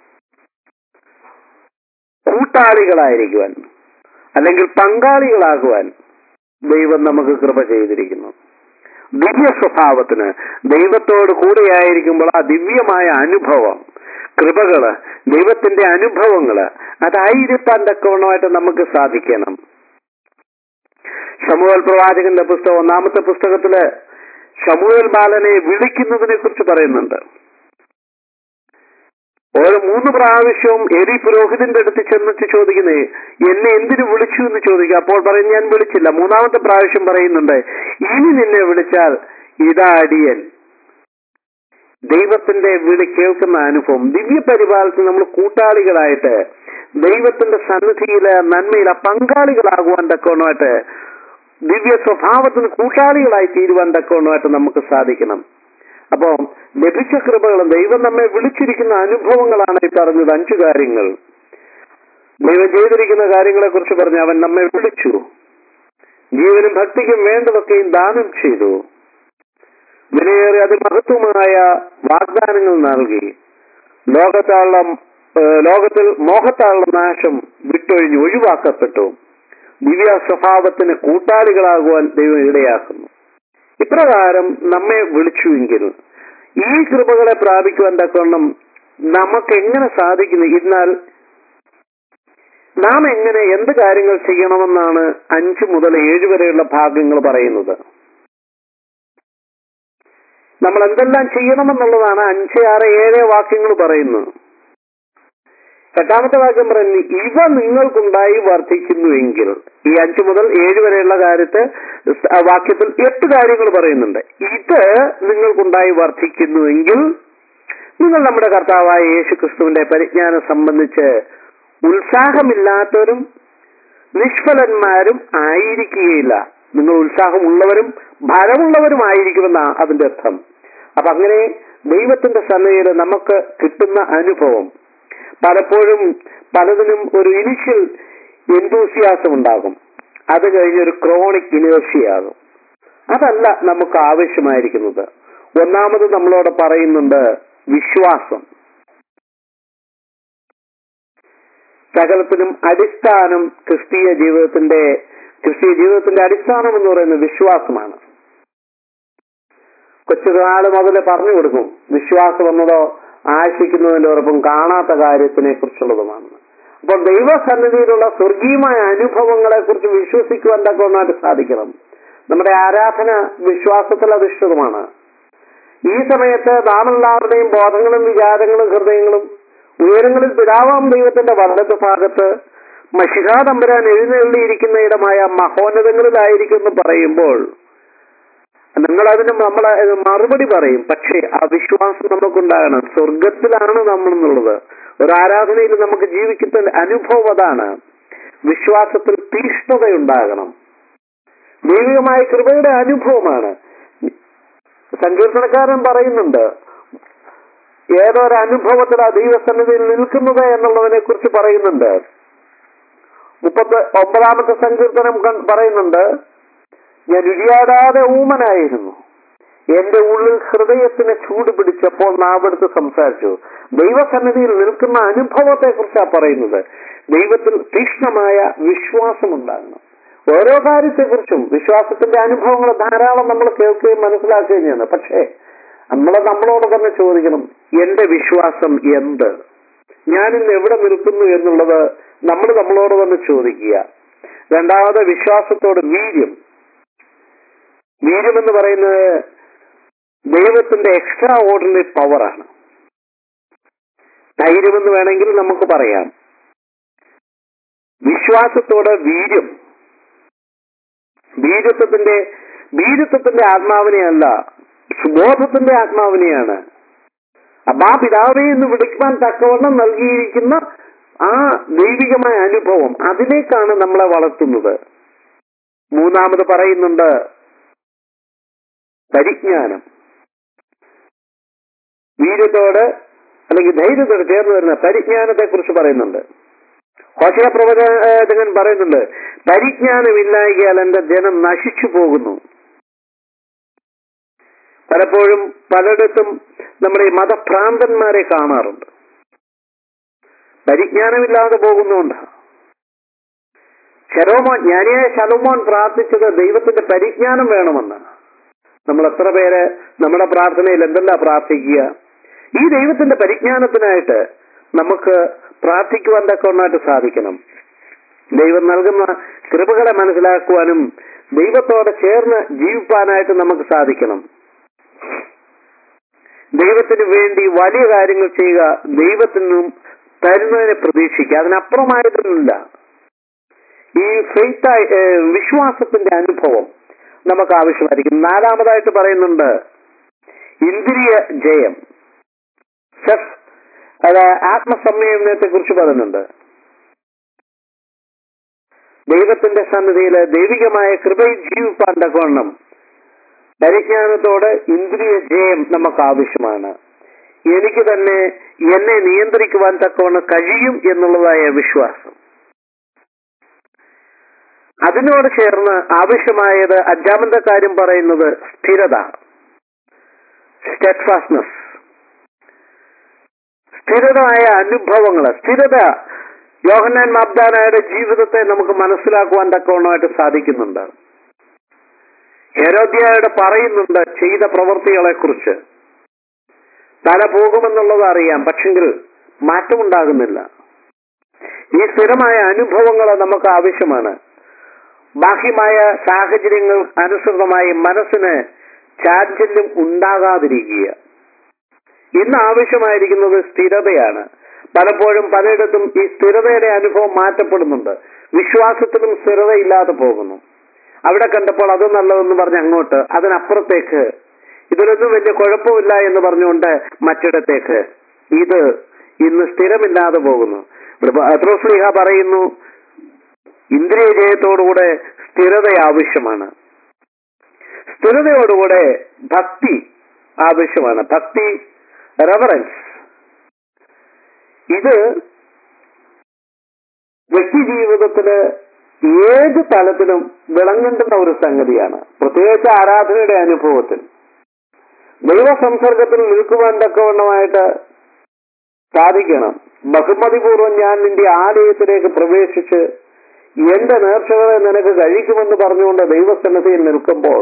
കൂട്ടാളികളായിരിക്കുവാൻ അല്ലെങ്കിൽ പങ്കാളികളാകുവാൻ ദൈവം നമുക്ക് കൃപ ചെയ്തിരിക്കുന്നു ദിവ്യ സ്വഭാവത്തിന് ദൈവത്തോട് കൂടെയായിരിക്കുമ്പോൾ ആ ദിവ്യമായ അനുഭവം കൃപകള് ദൈവത്തിന്റെ അനുഭവങ്ങള് അതായിരിക്കാൻ തക്കവണ്ണമായിട്ട് നമുക്ക് സാധിക്കണം ശമുവൽ പ്രവാചകന്റെ പുസ്തകം ഒന്നാമത്തെ പുസ്തകത്തില് ശമുവൽ ബാലനെ വിളിക്കുന്നതിനെ കുറിച്ച് പറയുന്നുണ്ട് ഓരോ മൂന്ന് പ്രാവശ്യവും എലി പുരോഹിതന്റെ അടുത്ത് ചെന്നിട്ട് ചോദിക്കുന്നേ എന്നെ എന്തിനു വിളിച്ചു എന്ന് ചോദിക്കുക അപ്പോൾ പറയും ഞാൻ വിളിച്ചില്ല മൂന്നാമത്തെ പ്രാവശ്യം പറയുന്നുണ്ട് ഇനി നിന്നെ വിളിച്ചാൽ ഇതാ അടിയൻ ദൈവത്തിന്റെ വിളി കേൾക്കുന്ന അനുഭവം ദിവ്യ പരിപാലനത്തിൽ നമ്മൾ കൂട്ടാളികളായിട്ട് ദൈവത്തിന്റെ സന്നിധിയിലെ നന്മയിലെ പങ്കാളികളാകുവാൻ തക്കവണ്ണമായിട്ട് ദിവ്യ സ്വഭാവത്തിന് കൂട്ടാളികളായി തീരുവാൻ തക്കവണ്ണമായിട്ട് നമുക്ക് സാധിക്കണം അപ്പോ ലഭിച്ച കൃപകൾ ദൈവം നമ്മെ വിളിച്ചിരിക്കുന്ന അനുഭവങ്ങളാണ് ഈ പറഞ്ഞത് അഞ്ചു കാര്യങ്ങൾ ദൈവം ചെയ്തിരിക്കുന്ന കാര്യങ്ങളെ കുറിച്ച് പറഞ്ഞു അവൻ നമ്മെ വിളിച്ചു ജീവനും ഭക്തിക്കും വേണ്ടതൊക്കെയും ദാനം ചെയ്തു വിലയേറിയ അതിമഹത്വമായ വാഗ്ദാനങ്ങൾ നൽകി ലോകത്താളുള്ള ഏഹ് ലോകത്തിൽ മോഹത്താളുള്ള നാശം വിട്ടൊഴിഞ്ഞ് ഒഴിവാക്കപ്പെട്ടു ദിവ്യ സ്വഭാവത്തിന് കൂട്ടാളികളാകുവാൻ ദൈവം ഇടയാക്കുന്നു ഇപ്രകാരം നമ്മെ വിളിച്ചുവെങ്കിൽ ഈ കൃപകളെ പ്രാപിക്കുവാൻ തക്കവണ്ണം നമുക്ക് എങ്ങനെ സാധിക്കുന്നു എന്നാൽ നാം എങ്ങനെ എന്ത് കാര്യങ്ങൾ ചെയ്യണമെന്നാണ് അഞ്ചു മുതൽ ഏഴ് വരെയുള്ള ഭാഗങ്ങൾ പറയുന്നത് നമ്മൾ എന്തെല്ലാം ചെയ്യണമെന്നുള്ളതാണ് അഞ്ച് ആറ് ഏഴ് വാക്യങ്ങൾ പറയുന്നത് എട്ടാമത്തെ വാക്യം പറയുന്നു ഇവ നിങ്ങൾക്കുണ്ടായി വർദ്ധിക്കുന്നുവെങ്കിൽ ഈ അഞ്ചു മുതൽ ഏഴ് വരെയുള്ള കാര്യത്ത് സ്- ആ വാക്യത്തിൽ എട്ട് കാര്യങ്ങൾ പറയുന്നുണ്ട് ഇത് നിങ്ങൾക്കുണ്ടായി വർദ്ധിക്കുന്നുവെങ്കിൽ നിങ്ങൾ നമ്മുടെ കർത്താവായ യേശു ക്രിസ്തുവിന്റെ പരിജ്ഞാനം സംബന്ധിച്ച് ഉത്സാഹമില്ലാത്തവരും നിഷ്ഫലന്മാരും ആയിരിക്കുകയില്ല നിങ്ങൾ ഉത്സാഹമുള്ളവരും ഭരമുള്ളവരുമായിരിക്കുമെന്നാണ് അതിന്റെ അർത്ഥം അപ്പൊ അങ്ങനെ ദൈവത്തിന്റെ സന്നദ്ധയിൽ നമുക്ക് കിട്ടുന്ന അനുഭവം പലപ്പോഴും പലതിനും ഒരു ഇനിഷ്യൽ എന്തൂസിയാസം ഉണ്ടാകും അത് കഴിഞ്ഞ് ഒരു ക്രോണിക് ഇനേഴ്സിയാകും അതല്ല നമുക്ക് ആവശ്യമായിരിക്കുന്നത് ഒന്നാമത് നമ്മളോട് പറയുന്നുണ്ട് വിശ്വാസം സകലത്തിനും അടിസ്ഥാനം ക്രിസ്തീയ ജീവിതത്തിന്റെ ക്രിസ്തീയ ജീവിതത്തിന്റെ അടിസ്ഥാനം എന്ന് പറയുന്നത് വിശ്വാസമാണ് കൊച്ചുനാള് മുതൽ പറഞ്ഞു കൊടുക്കും വിശ്വാസം എന്നതോ ആശിക്കുന്നതിന്റെ ഉറപ്പും കാണാത്ത കാര്യത്തിനെ കുറിച്ചുള്ളതുമാണ് അപ്പോൾ ദൈവസന്നിധിയിലുള്ള സ്വർഗീയമായ അനുഭവങ്ങളെ കുറിച്ച് വിശ്വസിക്കുവാൻ തക്കവണ്ണമായിട്ട് സാധിക്കണം നമ്മുടെ ആരാധന വിശ്വാസത്തിൽ അധിഷ്ഠിതമാണ് ഈ സമയത്ത് നാം എല്ലാവരുടെയും ബോധങ്ങളും വിചാരങ്ങളും ഹൃദയങ്ങളും ഉയരങ്ങളിൽ പിതാവാം ദൈവത്തിന്റെ വലത് ഭാഗത്ത് മഷികാ തമ്പുരാൻ എഴുന്നള്ളിയിരിക്കുന്ന ഇടമായ മഹോന്നതങ്ങളിലായിരിക്കും എന്ന് പറയുമ്പോൾ നിങ്ങൾ അതിന് നമ്മളെ ഇത് മറുപടി പറയും പക്ഷേ ആ വിശ്വാസം നമുക്കുണ്ടാകണം സ്വർഗത്തിലാണ് നമ്മൾ എന്നുള്ളത് ഒരു ആരാധനയിൽ നമുക്ക് ജീവിക്കുന്ന അനുഭവം അതാണ് വിശ്വാസത്തിൽ തീഷ്ണതയുണ്ടാകണം ദൈവികമായ കൃപയുടെ അനുഭവമാണ് സങ്കീർത്തനക്കാരൻ പറയുന്നുണ്ട് ഏതൊരു അനുഭവത്തിൽ ആ ദൈവസന്നിധിയിൽ നിൽക്കുന്നത് എന്നുള്ളതിനെ കുറിച്ച് പറയുന്നുണ്ട് മുപ്പത്തി ഒമ്പതാമത്തെ സങ്കീർത്തനം കൺ- പറയുന്നുണ്ട് ഞാൻ ഉരിയാടാതെ ഊമനായിരുന്നു എന്റെ ഉള്ളിൽ ഹൃദയത്തിന് ചൂട് പിടിച്ചപ്പോൾ നാവെടുത്ത് സംസാരിച്ചു ദൈവസന്നിധിയിൽ നിൽക്കുന്ന അനുഭവത്തെ കുറിച്ചാണ് പറയുന്നത് ദൈവത്തിൽ തീക്ഷ്ണമായ വിശ്വാസം ഉണ്ടാകണം ഓരോ കാര്യത്തെക്കുറിച്ചും വിശ്വാസത്തിന്റെ അനുഭവങ്ങൾ ധാരാളം നമ്മൾ കേൾക്കുകയും മനസ്സിലാക്കുകയും ചെയ്യുന്നു പക്ഷേ നമ്മൾ നമ്മളോട് തന്നെ ചോദിക്കണം എന്റെ വിശ്വാസം എന്ത് ഞാൻ ഇന്ന് എവിടെ നിൽക്കുന്നു എന്നുള്ളത് നമ്മൾ നമ്മളോട് തന്നെ ചോദിക്കുക രണ്ടാമത് വിശ്വാസത്തോട് വീര്യം വീര്യം എന്ന് പറയുന്നത് ദൈവത്തിന്റെ എക്സ്ട്രാ ഓർഡിനറി പവറാണ് ധൈര്യമെന്ന് വേണമെങ്കിൽ നമുക്ക് പറയാം വിശ്വാസത്തോടെ വീര്യം വീരത്വത്തിന്റെ വീരത്വത്തിന്റെ ആത്മാവിനെയല്ല സുബോധത്തിന്റെ ആത്മാവിനെയാണ് അപ്പൊ ആ പിതാവെ എന്ന് വിളിക്കുവാൻ തക്കവണ്ണം നൽകിയിരിക്കുന്ന ആ ദൈവികമായ അനുഭവം അതിലേക്കാണ് നമ്മളെ വളർത്തുന്നത് മൂന്നാമത് പറയുന്നുണ്ട് പരിജ്ഞാനം വീര്യത്തോട് അല്ലെങ്കിൽ ധൈര്യത്തോട് ചേർന്ന് വരുന്ന പരിജ്ഞാനത്തെ കുറിച്ച് പറയുന്നുണ്ട് ഹോശയ പ്രവചകൻ പറയുന്നുണ്ട് പരിജ്ഞാനമില്ലായകയാൽ എന്റെ ജനം നശിച്ചു പോകുന്നു പലപ്പോഴും പലയിടത്തും നമ്മുടെ ഈ മതഭ്രാന്തന്മാരെ കാണാറുണ്ട് പരിജ്ഞാനമില്ലാതെ പോകുന്നുണ്ട് ശലോമോൻ ജ്ഞാനിയായ ശലോമോൻ പ്രാർത്ഥിച്ചത് ദൈവത്തിന്റെ പരിജ്ഞാനം വേണമെന്ന് നമ്മൾ എത്ര പേര് നമ്മുടെ പ്രാർത്ഥനയിൽ എന്തെല്ലാം പ്രാർത്ഥിക്കുക ഈ ദൈവത്തിന്റെ പരിജ്ഞാനത്തിനായിട്ട് നമുക്ക് പ്രാർത്ഥിക്കുവാൻ തക്കവണ്ണമായിട്ട് സാധിക്കണം ദൈവം നൽകുന്ന കൃപകളെ മനസ്സിലാക്കുവാനും ദൈവത്തോടെ ചേർന്ന് ജീവിപ്പാനായിട്ട് നമുക്ക് സാധിക്കണം ദൈവത്തിന് വേണ്ടി വലിയ കാര്യങ്ങൾ ചെയ്യുക ദൈവത്തിനും തരുന്നതിനെ പ്രതീക്ഷിക്കുക അതിനപ്പുറമായിട്ടൊന്നുമില്ല ഈ ഫെയ്ത്തായി വിശ്വാസത്തിന്റെ അനുഭവം നമുക്ക് ആവശ്യമായിരിക്കും നാലാമതായിട്ട് പറയുന്നുണ്ട് ഇന്ദ്രിയ ജയം സെഫ് അത് ആത്മസംയമനത്തെ കുറിച്ച് പറയുന്നുണ്ട് ദൈവത്തിന്റെ സന്നിധിയിൽ ദൈവികമായ കൃപയിൽ ജീവിപ്പാൻ തക്കവണ്ണം പരിജ്ഞാനത്തോടെ ഇന്ദ്രിയ ജയം നമുക്ക് ആവശ്യമാണ് എനിക്ക് തന്നെ എന്നെ നിയന്ത്രിക്കുവാൻ തക്കവണ്ണം കഴിയും എന്നുള്ളതായ വിശ്വാസം അതിനോട് ചേർന്ന് ആവശ്യമായത് അഞ്ചാമത്തെ കാര്യം പറയുന്നത് സ്ഥിരത സ്റ്റെഡ്ഫാസ്റ്റ്നസ് സ്ഥിരമായ അനുഭവങ്ങൾ സ്ഥിരത യോഹന്നാൻ മാബ്ദാനായുടെ ജീവിതത്തെ നമുക്ക് മനസ്സിലാക്കുവാൻ തക്കവണ്ണമായിട്ട് സാധിക്കുന്നുണ്ട് ഹെരോദ്യയുടെ പറയുന്നുണ്ട് ചെയ്ത പ്രവൃത്തികളെ കുറിച്ച് തല പോകുമെന്നുള്ളത് അറിയാം പക്ഷെങ്കിൽ മാറ്റമുണ്ടാകുന്നില്ല ഈ സ്ഥിരമായ അനുഭവങ്ങൾ നമുക്ക് ആവശ്യമാണ് ബാഹ്യമായ സാഹചര്യങ്ങൾ അനുസൃതമായി മനസ്സിന് ചാഞ്ചല്യം ഉണ്ടാകാതിരിക്കുക ഇന്ന് ആവശ്യമായിരിക്കുന്നത് സ്ഥിരതയാണ് പലപ്പോഴും പലയിടത്തും ഈ സ്ഥിരതയുടെ അനുഭവം മാറ്റപ്പെടുന്നുണ്ട് വിശ്വാസത്തിലും സ്ഥിരതയില്ലാതെ പോകുന്നു അവിടെ കണ്ടപ്പോൾ അത് നല്ലതെന്ന് പറഞ്ഞ് അങ്ങോട്ട് അതിനപ്പുറത്തേക്ക് ഇതിലൊന്നും വലിയ കുഴപ്പമില്ല എന്ന് പറഞ്ഞുകൊണ്ട് മറ്റിടത്തേക്ക് ഇത് ഇന്ന് സ്ഥിരമില്ലാതെ പോകുന്നു അത്രോസ്ലിഹ പറയുന്നു ഇന്ദ്രിയ ജയത്തോടുകൂടെ സ്ഥിരത ആവശ്യമാണ് സ്ഥിരതയോടുകൂടെ ഭക്തി ആവശ്യമാണ് ഭക്തി റെവറൻസ് ഇത് വ്യക്തി ജീവിതത്തില് ഏത് തലത്തിലും വിളങ്ങേണ്ടുന്ന ഒരു സംഗതിയാണ് പ്രത്യേകിച്ച് ആരാധനയുടെ അനുഭവത്തിൽ ദൈവസംസർഗത്തിൽ നിൽക്കുവാൻ തക്കവണ്ണമായിട്ട് സാധിക്കണം ബഹുമതിപൂർവ്വം ഞാൻ നിന്റെ ആലയത്തിലേക്ക് പ്രവേശിച്ച് എന്റെ നേർച്ചകളെ നിനക്ക് കഴിക്കുമെന്ന് പറഞ്ഞുകൊണ്ട് ദൈവസന്നദ്ധിയിൽ നിൽക്കുമ്പോൾ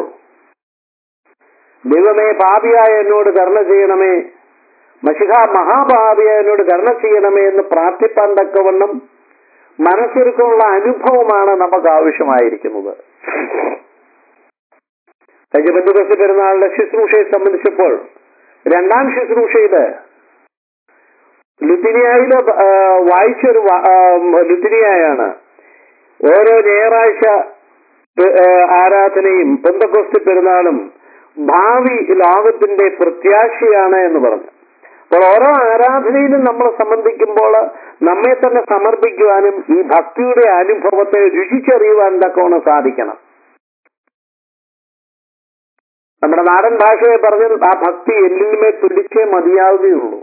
ദൈവമേ പാപിയായ എന്നോട് കരുണ ചെയ്യണമേ മഷിഹ മഹാഭാവിയായ എന്നോട് കരുണ ചെയ്യണമേ എന്ന് പ്രാർത്ഥിപ്പാൻ തക്കവണ്ണം മനസ്സൊരുക്കമുള്ള അനുഭവമാണ് നമുക്ക് ആവശ്യമായിരിക്കുന്നത് കഴിഞ്ഞ പഞ്ചദശ പെരുന്നാളിന്റെ ശുശ്രൂഷയെ സംബന്ധിച്ചപ്പോൾ രണ്ടാം ശുശ്രൂഷയില് ലുത്തിനിയായില് വായിച്ചൊരു ലുത്തിനിയായാണ് ഓരോ ഞായറാഴ്ച ആരാധനയും പെന്തക്കൊസ്തി പെരുന്നാളും ഭാവി ലോകത്തിന്റെ പ്രത്യാശയാണ് എന്ന് പറഞ്ഞു അപ്പോൾ ഓരോ ആരാധനയിലും നമ്മൾ സംബന്ധിക്കുമ്പോൾ നമ്മെ തന്നെ സമർപ്പിക്കുവാനും ഈ ഭക്തിയുടെ അനുഭവത്തെ രുചിച്ചറിയുവാൻ തക്കവണ്ണം സാധിക്കണം നമ്മുടെ നാടൻ ഭാഷയെ പറഞ്ഞാൽ ആ ഭക്തി എല്ലിന്മേ പിടിച്ചേ മതിയാവുകയുള്ളൂ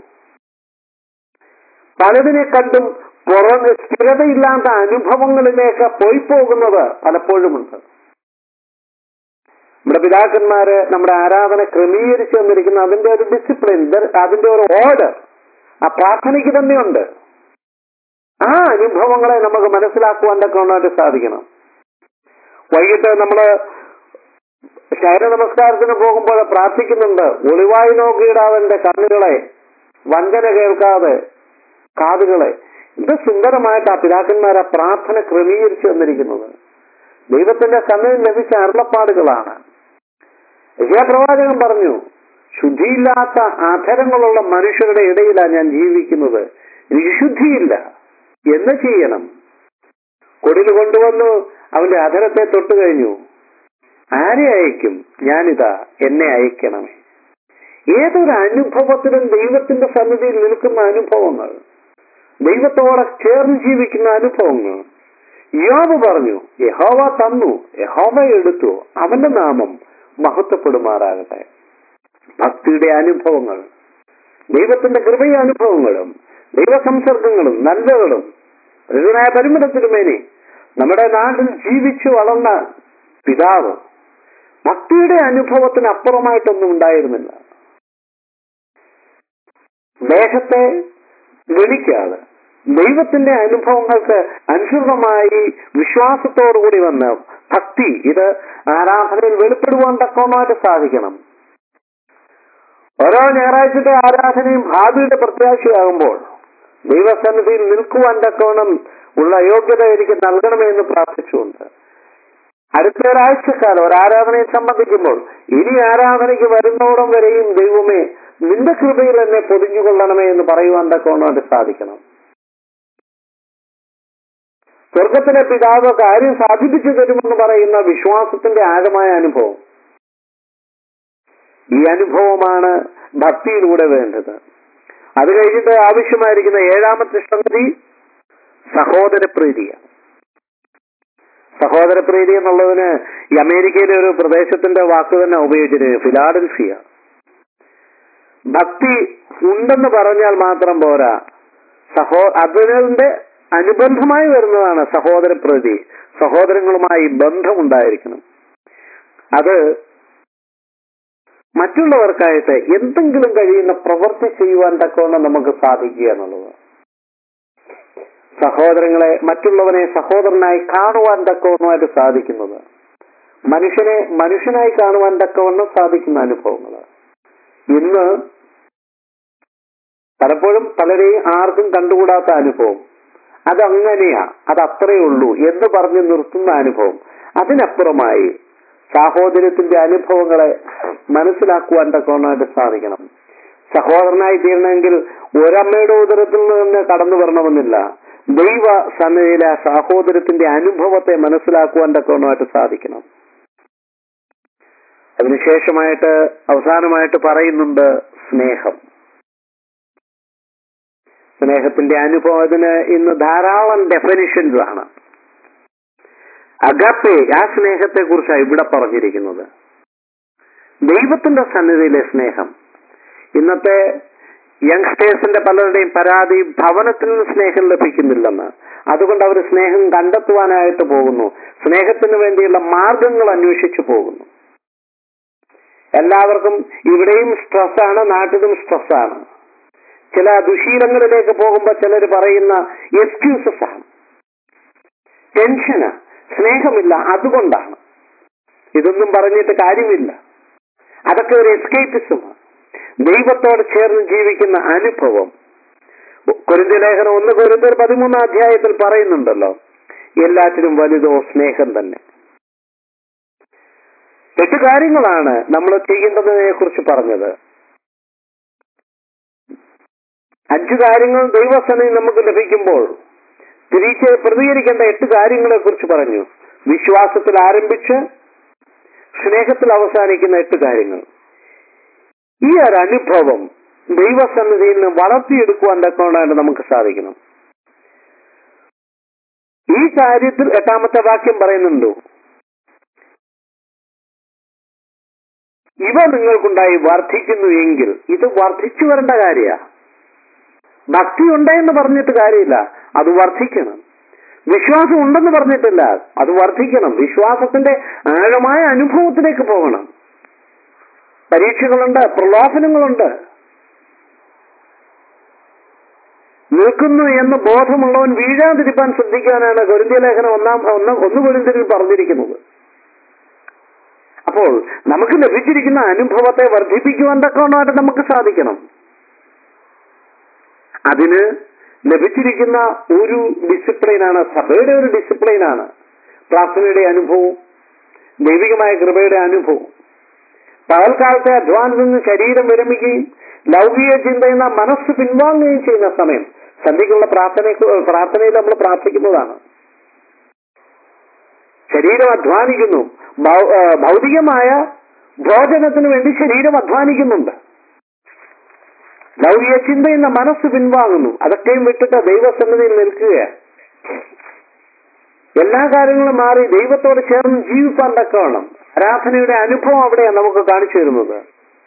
പലതിനെ കണ്ടും പുറമെ സ്ഥിരതയില്ലാത്ത അനുഭവങ്ങളിലേക്ക് പോയി പോകുന്നത് പലപ്പോഴുമുണ്ട് നമ്മുടെ പിതാക്കന്മാര് നമ്മുടെ ആരാധന ക്രമീകരിച്ചു തന്നിരിക്കുന്ന അതിന്റെ ഒരു ഡിസിപ്ലിൻ അതിന്റെ ഒരു ഓർഡർ ആ പ്രാർത്ഥനയ്ക്ക് തന്നെയുണ്ട് ആ അനുഭവങ്ങളെ നമുക്ക് മനസ്സിലാക്കുവാൻ തക്കവണ്ണമായിട്ട് സാധിക്കണം വൈകിട്ട് നമ്മള് ശയന നമസ്കാരത്തിന് പോകുമ്പോൾ പ്രാർത്ഥിക്കുന്നുണ്ട് ഒളിവായി നോക്കിയിടാവന്റെ കണ്ണുകളെ വഞ്ചന കേൾക്കാതെ കാതുകളെ ഇത് സുന്ദരമായിട്ട് ആ പിതാക്കന്മാർ ആ പ്രാർത്ഥന ക്രമീകരിച്ചു തന്നിരിക്കുന്നത് ദൈവത്തിന്റെ സന്നദ്ധ ലഭിച്ച അരുളപ്പാടുകളാണ് പ്രവാചകൻ പറഞ്ഞു ശുദ്ധിയില്ലാത്ത ആധരങ്ങളുള്ള മനുഷ്യരുടെ ഇടയിലാണ് ഞാൻ ജീവിക്കുന്നത് എനിക്ക് ശുദ്ധിയില്ല എന്ന് ചെയ്യണം കൊടിൽ കൊണ്ടുവന്നു അവന്റെ അധരത്തെ തൊട്ടു കഴിഞ്ഞു ആരെ അയക്കും ഞാനിതാ എന്നെ അയക്കണമേ ഏതൊരു അനുഭവത്തിലും ദൈവത്തിന്റെ സന്നിധിയിൽ നിൽക്കുന്ന അനുഭവങ്ങൾ ദൈവത്തോടെ ചേർന്ന് ജീവിക്കുന്ന അനുഭവങ്ങൾ യോബ് പറഞ്ഞു യഹോവ തന്നു യഹോവ എടുത്തു അവന്റെ നാമം മഹത്വപ്പെടുമാറാകട്ടെ ഭക്തിയുടെ അനുഭവങ്ങൾ ദൈവത്തിന്റെ കൃപയ അനുഭവങ്ങളും ദൈവസംസർഗങ്ങളും നല്ലകളും പ്രകൃതനായ പരിമിത തിരുമേനി നമ്മുടെ നാട്ടിൽ ജീവിച്ചു വളർന്ന പിതാവ് ഭക്തിയുടെ അനുഭവത്തിന് അപ്പുറമായിട്ടൊന്നും ഉണ്ടായിരുന്നില്ല ദേഹത്തെ ഗണിക്കാതെ ദൈവത്തിന്റെ അനുഭവങ്ങൾക്ക് അനുസൃതമായി വിശ്വാസത്തോടുകൂടി വന്ന് ഭക്തി ഇത് ആരാധനയിൽ വെളിപ്പെടുവാൻ തക്കമായിട്ട് സാധിക്കണം ഓരോ ഞായറാഴ്ചത്തെ ആരാധനയും ഭാവിയുടെ പ്രത്യാശയാകുമ്പോൾ ദൈവസന്നിധിയിൽ നിൽക്കുവാൻ തക്കവണ്ണം ഉള്ള യോഗ്യത എനിക്ക് നൽകണമേ എന്ന് പ്രാർത്ഥിച്ചുകൊണ്ട് അടുത്ത ഒരാഴ്ചക്കാലം ഒരു ആരാധനയെ സംബന്ധിക്കുമ്പോൾ ഇനി ആരാധനയ്ക്ക് വരുന്നോടം വരെയും ദൈവമേ നിന്റെ കൃപയിൽ എന്നെ പൊതിഞ്ഞുകൊള്ളണമേ എന്ന് പറയുവാൻ തക്കവണ്ണമായിട്ട് സാധിക്കണം സ്വർഗത്തിലെ പിതാവ് കാര്യം സാധിപ്പിച്ചു തരുമെന്ന് പറയുന്ന വിശ്വാസത്തിന്റെ ആഴമായ അനുഭവം ഈ അനുഭവമാണ് ഭക്തിയിലൂടെ വേണ്ടത് അത് കഴിഞ്ഞിട്ട് ആവശ്യമായിരിക്കുന്ന ഏഴാമത്തെ സംഗതി സഹോദര പ്രീതിയാണ് സഹോദരപ്രീതി എന്നുള്ളതിന് ഈ അമേരിക്കയിലെ ഒരു പ്രദേശത്തിന്റെ വാക്ക് തന്നെ ഉപയോഗിച്ചിരുന്നു ഫിലാഡൽഫിയ ഭക്തി ഉണ്ടെന്ന് പറഞ്ഞാൽ മാത്രം പോരാ സഹോ അതിന്റെ അനുബന്ധമായി വരുന്നതാണ് സഹോദരപ്രീതി സഹോദരങ്ങളുമായി ബന്ധമുണ്ടായിരിക്കണം അത് മറ്റുള്ളവർക്കായിട്ട് എന്തെങ്കിലും കഴിയുന്ന പ്രവൃത്തി ചെയ്യുവാൻ തക്കവണ്ണം നമുക്ക് സാധിക്കുക എന്നുള്ളത് സഹോദരങ്ങളെ മറ്റുള്ളവനെ സഹോദരനായി കാണുവാൻ തക്കവണ്ണമായിട്ട് സാധിക്കുന്നത് മനുഷ്യനെ മനുഷ്യനായി കാണുവാൻ തക്കവണ്ണം സാധിക്കുന്ന അനുഭവങ്ങൾ ഇന്ന് പലപ്പോഴും പലരെയും ആർക്കും കണ്ടുകൂടാത്ത അനുഭവം അതങ്ങനെയാ അത് അത്രയേ ഉള്ളൂ എന്ന് പറഞ്ഞ് നിർത്തുന്ന അനുഭവം അതിനപ്പുറമായി സാഹോദര്യത്തിന്റെ അനുഭവങ്ങളെ മനസ്സിലാക്കുവാൻ തക്കവണ്ണമായിട്ട് സാധിക്കണം സഹോദരനായി തീരണമെങ്കിൽ ഒരമ്മയുടെ ഉദരത്തിൽ നിന്ന് തന്നെ കടന്നു വരണമെന്നില്ല ദൈവ സന്നദ്ധയിലെ ആ സാഹോദര്യത്തിന്റെ അനുഭവത്തെ മനസ്സിലാക്കുവാൻ തക്കവണ്ണമായിട്ട് സാധിക്കണം അതിനുശേഷമായിട്ട് അവസാനമായിട്ട് പറയുന്നുണ്ട് സ്നേഹം സ്നേഹത്തിന്റെ അനുഭവത്തിന് ഇന്ന് ധാരാളം ഡെഫിനിഷൻസ് ആണ് അഗപ്പെ ആ സ്നേഹത്തെ കുറിച്ചാണ് ഇവിടെ പറഞ്ഞിരിക്കുന്നത് ദൈവത്തിന്റെ സന്നിധിയിലെ സ്നേഹം ഇന്നത്തെ യങ്സ്റ്റേഴ്സിന്റെ പലരുടെയും പരാതി ഭവനത്തിൽ നിന്ന് സ്നേഹം ലഭിക്കുന്നില്ലെന്ന് അതുകൊണ്ട് അവർ സ്നേഹം കണ്ടെത്തുവാനായിട്ട് പോകുന്നു സ്നേഹത്തിന് വേണ്ടിയുള്ള മാർഗങ്ങൾ അന്വേഷിച്ചു പോകുന്നു എല്ലാവർക്കും ഇവിടെയും സ്ട്രെസ്സാണ് നാട്ടിലും സ്ട്രെസ്സാണ് ചില ദുശീലങ്ങളിലേക്ക് പോകുമ്പോൾ ചിലർ പറയുന്ന എക്സ്ക്യൂസസ് ആണ് ടെൻഷന് സ്നേഹമില്ല അതുകൊണ്ടാണ് ഇതൊന്നും പറഞ്ഞിട്ട് കാര്യമില്ല അതൊക്കെ ഒരു എസ്കേപ്പിസമാണ് ദൈവത്തോട് ചേർന്ന് ജീവിക്കുന്ന അനുഭവം കുരുന്തി ലേഖനം ഒന്ന് കുരുന്തർ പതിമൂന്നാം അധ്യായത്തിൽ പറയുന്നുണ്ടല്ലോ എല്ലാറ്റിനും വലുതോ സ്നേഹം തന്നെ എട്ട് കാര്യങ്ങളാണ് നമ്മൾ ചെയ്യേണ്ടതിനെ കുറിച്ച് പറഞ്ഞത് അഞ്ചു കാര്യങ്ങൾ ദൈവസനയിൽ നമുക്ക് ലഭിക്കുമ്പോൾ തിരിച്ച് പ്രതികരിക്കേണ്ട എട്ട് കാര്യങ്ങളെ കുറിച്ച് പറഞ്ഞു വിശ്വാസത്തിൽ ആരംഭിച്ച് സ്നേഹത്തിൽ അവസാനിക്കുന്ന എട്ട് കാര്യങ്ങൾ ഈ ഒരു അനുഭവം ദൈവസന്നിധിയിൽ നിന്ന് വളർത്തിയെടുക്കുവാൻ തക്കവണ്ണായിട്ട് നമുക്ക് സാധിക്കണം ഈ കാര്യത്തിൽ എട്ടാമത്തെ വാക്യം പറയുന്നുണ്ടോ ഇവ നിങ്ങൾക്കുണ്ടായി വർദ്ധിക്കുന്നു എങ്കിൽ ഇത് വർദ്ധിച്ചു വരേണ്ട കാര്യ ഭക്തി ഉണ്ടെന്ന് പറഞ്ഞിട്ട് കാര്യമില്ല അത് വർദ്ധിക്കണം വിശ്വാസം ഉണ്ടെന്ന് പറഞ്ഞിട്ടില്ല അത് വർദ്ധിക്കണം വിശ്വാസത്തിന്റെ ആഴമായ അനുഭവത്തിലേക്ക് പോകണം പരീക്ഷകളുണ്ട് പ്രലോഭനങ്ങളുണ്ട് നിൽക്കുന്നു എന്ന് ബോധമുള്ളവൻ വീഴാതിരിക്കാൻ ശ്രദ്ധിക്കാനാണ് ഗുരുന്ത്യ ലേഖനം ഒന്നാം ഒന്ന് ഒന്ന് ഗുരുന്തിൽ പറഞ്ഞിരിക്കുന്നത് അപ്പോൾ നമുക്ക് ലഭിച്ചിരിക്കുന്ന അനുഭവത്തെ വർദ്ധിപ്പിക്കുവാൻ തക്കവണ്ണമായിട്ട് നമുക്ക് സാധിക്കണം അതിന് ലഭിച്ചിരിക്കുന്ന ഒരു ഡിസിപ്ലിനാണ് സഭയുടെ ഒരു ഡിസിപ്ലിനാണ് പ്രാർത്ഥനയുടെ അനുഭവം ദൈവികമായ കൃപയുടെ അനുഭവം പകൽക്കാലത്തെ അധ്വാനത്തിൽ നിന്ന് ശരീരം വിരമിക്കുകയും ലൗകിക ചിന്തയുന്ന മനസ്സ് പിൻവാങ്ങുകയും ചെയ്യുന്ന സമയം സന്ധ്യക്കുള്ള പ്രാർത്ഥന പ്രാർത്ഥനയിൽ നമ്മൾ പ്രാർത്ഥിക്കുന്നതാണ് ശരീരം അധ്വാനിക്കുന്നു ഭൗതികമായ ഭോജനത്തിന് വേണ്ടി ശരീരം അധ്വാനിക്കുന്നുണ്ട് ലൗകിക ചിന്തയുന്ന മനസ്സ് പിൻവാങ്ങുന്നു അതൊക്കെയും വിട്ടിട്ട് ദൈവസന്നിധിയിൽ നിൽക്കുകയാണ് എല്ലാ കാര്യങ്ങളും മാറി ദൈവത്തോട് ചേർന്ന് ജീവിക്കാൻ തക്കവണ്ണം ആരാധനയുടെ അനുഭവം അവിടെയാണ് നമുക്ക് കാണിച്ചു തരുന്നത്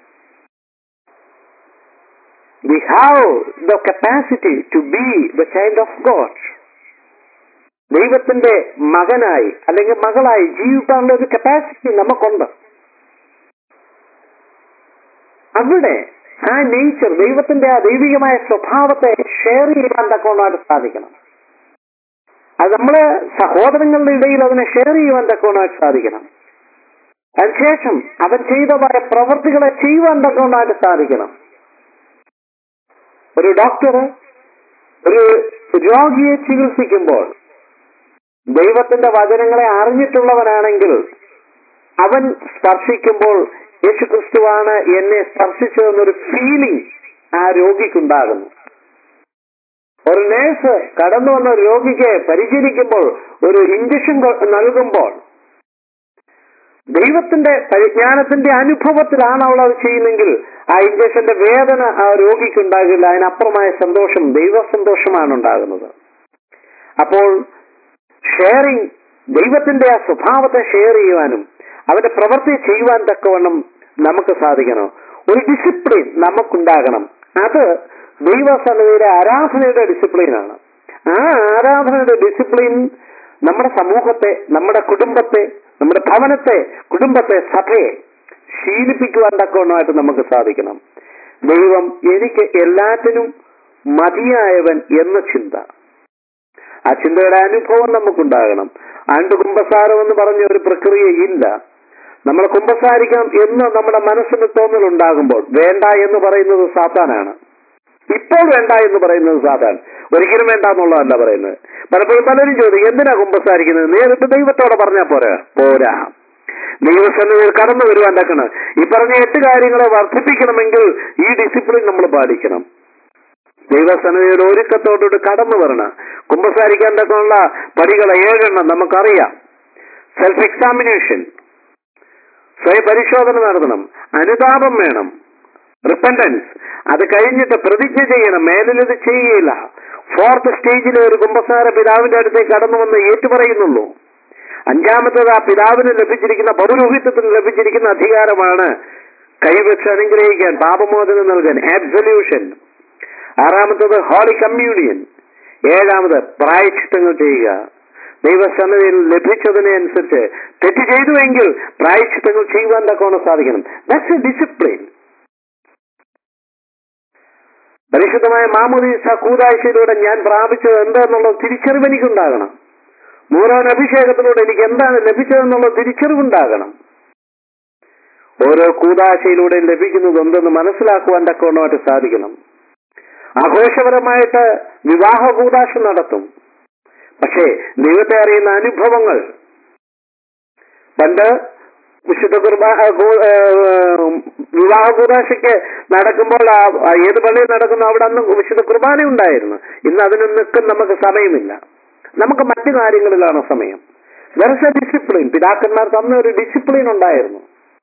we have the capacity to be the child of God ദൈവത്തിന്റെ മകനായി അല്ലെങ്കിൽ മകളായി ജീവിക്കാനുള്ള ഒരു കപ്പാസിറ്റി നമുക്കുണ്ട് അവിടെ ആ നേച്ചർ ദൈവത്തിന്റെ ആ ദൈവികമായ സ്വഭാവത്തെ ഷെയർ ചെയ്യാൻ തക്കവണ്ണമായിട്ട് സാധിക്കണം അത് നമ്മള് സഹോദരങ്ങളുടെ ഇടയിൽ അതിനെ ഷെയർ ചെയ്യുവാൻ തക്കവണ്ണമായിട്ട് സാധിക്കണം അതിനുശേഷം അവൻ ചെയ്തതായ പ്രവൃത്തികളെ ചെയ്യുവാൻ തക്കവണ്ണമായിട്ട് സാധിക്കണം ഒരു ഡോക്ടർ ഒരു രോഗിയെ ചികിത്സിക്കുമ്പോൾ ദൈവത്തിന്റെ വചനങ്ങളെ അറിഞ്ഞിട്ടുള്ളവനാണെങ്കിൽ അവൻ സ്പർശിക്കുമ്പോൾ യേശുക്രിസ്തുവാണ് എന്നെ സ്പർശിച്ചതെന്നൊരു ഫീലിംഗ് ആ രോഗിക്കുണ്ടാകുന്നു ഒരു നേഴ്സ് കടന്നു വന്ന രോഗിക്ക് പരിചരിക്കുമ്പോൾ ഒരു ഇഞ്ചക്ഷൻ നൽകുമ്പോൾ ദൈവത്തിന്റെ പരിജ്ഞാനത്തിന്റെ അനുഭവത്തിലാണ് അവൾ അത് ചെയ്യുന്നെങ്കിൽ ആ ഇഞ്ചക്ഷന്റെ വേദന ആ രോഗിക്ക് ഉണ്ടാകില്ല അതിനപ്പുറമായ സന്തോഷം ദൈവ സന്തോഷമാണ് ഉണ്ടാകുന്നത് അപ്പോൾ ഷെയറിംഗ് ദൈവത്തിന്റെ ആ സ്വഭാവത്തെ ഷെയർ ചെയ്യുവാനും അവന്റെ പ്രവൃത്തി ചെയ്യുവാൻ തക്കവണ്ണം നമുക്ക് സാധിക്കണം ഒരു ഡിസിപ്ലിൻ നമുക്കുണ്ടാകണം അത് ദൈവസന്നിധിയിലെ ആരാധനയുടെ ഡിസിപ്ലിനാണ് ആ ആരാധനയുടെ ഡിസിപ്ലിൻ നമ്മുടെ സമൂഹത്തെ നമ്മുടെ കുടുംബത്തെ നമ്മുടെ ഭവനത്തെ കുടുംബത്തെ സഭയെ ശീലിപ്പിക്കുവാൻ തക്കവണ്ണമായിട്ട് നമുക്ക് സാധിക്കണം ദൈവം എനിക്ക് എല്ലാറ്റിനും മതിയായവൻ എന്ന ചിന്ത ആ ചിന്തയുടെ അനുഭവം നമുക്കുണ്ടാകണം ആണ്ട് കുമ്പസാരം എന്ന് പറഞ്ഞ ഒരു പ്രക്രിയ ഇല്ല നമ്മൾ കുമ്പസാരിക്കാം എന്ന് നമ്മുടെ മനസ്സിന് തോന്നൽ ഉണ്ടാകുമ്പോൾ വേണ്ട എന്ന് പറയുന്നത് സാത്താനാണ് ഇപ്പോൾ വേണ്ട എന്ന് പറയുന്നത് സാത്താൻ ഒരിക്കലും വേണ്ട എന്നുള്ളതല്ല പറയുന്നത് പലപ്പോഴും പലരും ചോദിക്കും എന്തിനാ കുമ്പസാരിക്കുന്നത് നേരിട്ട് ദൈവത്തോടെ പറഞ്ഞാൽ പോരാ പോരാ ദൈവസന്നിധിയിൽ കടന്നു വരുവാൻ തക്കണം ഈ പറഞ്ഞ എട്ട് കാര്യങ്ങളെ വർദ്ധിപ്പിക്കണമെങ്കിൽ ഈ ഡിസിപ്ലിൻ നമ്മൾ പാലിക്കണം ദൈവസന്നിധിയുടെ ഒരുക്കത്തോടുകൂടി കടന്നു വരണം കുമ്പസാരിക്കാൻ തക്കമുള്ള പടികളെ ഏഴെണ്ണം നമുക്കറിയാം സെൽഫ് എക്സാമിനേഷൻ സ്വയം പരിശോധന നടത്തണം അനുതാപം വേണം റിപ്പൻഡൻസ് അത് കഴിഞ്ഞിട്ട് പ്രതിജ്ഞ ചെയ്യണം മേലിൽ ഇത് ചെയ്യുകയില്ല ഫോർത്ത് സ്റ്റേജിൽ ഒരു കുമ്പസാര പിതാവിന്റെ അടുത്തേക്ക് കടന്നു വന്ന് ഏറ്റുപറയുന്നുള്ളൂ അഞ്ചാമത്തത് ആ പിതാവിന് ലഭിച്ചിരിക്കുന്ന പൗരോഹിത്യത്തിന് ലഭിച്ചിരിക്കുന്ന അധികാരമാണ് കൈവച്ച് അനുഗ്രഹിക്കാൻ പാപമോചനം നൽകാൻ ആബ്സല്യൂഷൻ ആറാമത്തത് ഹോളി കമ്മ്യൂണിയൻ ഏഴാമത് പ്രായച്ചിത്തങ്ങൾ ചെയ്യുക ദൈവസന്നതിയിൽ ലഭിച്ചതിനെ അനുസരിച്ച് തെറ്റ് ചെയ്തുവെങ്കിൽ പ്രായച്ചിത്തങ്ങൾ ചെയ്യുവാൻ തക്കവണ്ണം സാധിക്കണം ദാറ്റ്സ് എ ഡിസിപ്ലിൻ പരിശുദ്ധമായ മാമുദീസ കൂതാഴ്ചയിലൂടെ ഞാൻ പ്രാപിച്ചത് എന്താണെന്നുള്ള തിരിച്ചറിവ് എനിക്കുണ്ടാകണം മൂന്നാം അഭിഷേകത്തിലൂടെ എനിക്ക് എന്താണ് ലഭിച്ചതെന്നുള്ള തിരിച്ചറിവുണ്ടാകണം ഓരോ കൂതാശയിലൂടെയും ലഭിക്കുന്നത് എന്തെന്ന് മനസ്സിലാക്കുവാൻ തക്കവണ്ണമായിട്ട് സാധിക്കണം ആഘോഷപരമായിട്ട് വിവാഹ കൂതാശ നടത്തും പക്ഷേ ദൈവത്തെ അറിയുന്ന അനുഭവങ്ങൾ പണ്ട് വിശുദ്ധ കുർബാ ആ, കൂ- ആ, വിവാഹ കൂതാശയ്ക്ക് നടക്കുമ്പോൾ ആ- ആ ഏത് പള്ളിയിൽ നടക്കുന്നു അവിടെ അന്ന് വിശുദ്ധ കുർബാന ഉണ്ടായിരുന്നു ഇന്ന് അതിനൊന്നും നമുക്ക് സമയമില്ല നമുക്ക് മറ്റു കാര്യങ്ങളിലാണ് സമയം വെറസ് എ ഡിസിപ്ലിൻ പിതാക്കന്മാർ തന്ന ഒരു ഡിസിപ്ലിൻ ഉണ്ടായിരുന്നു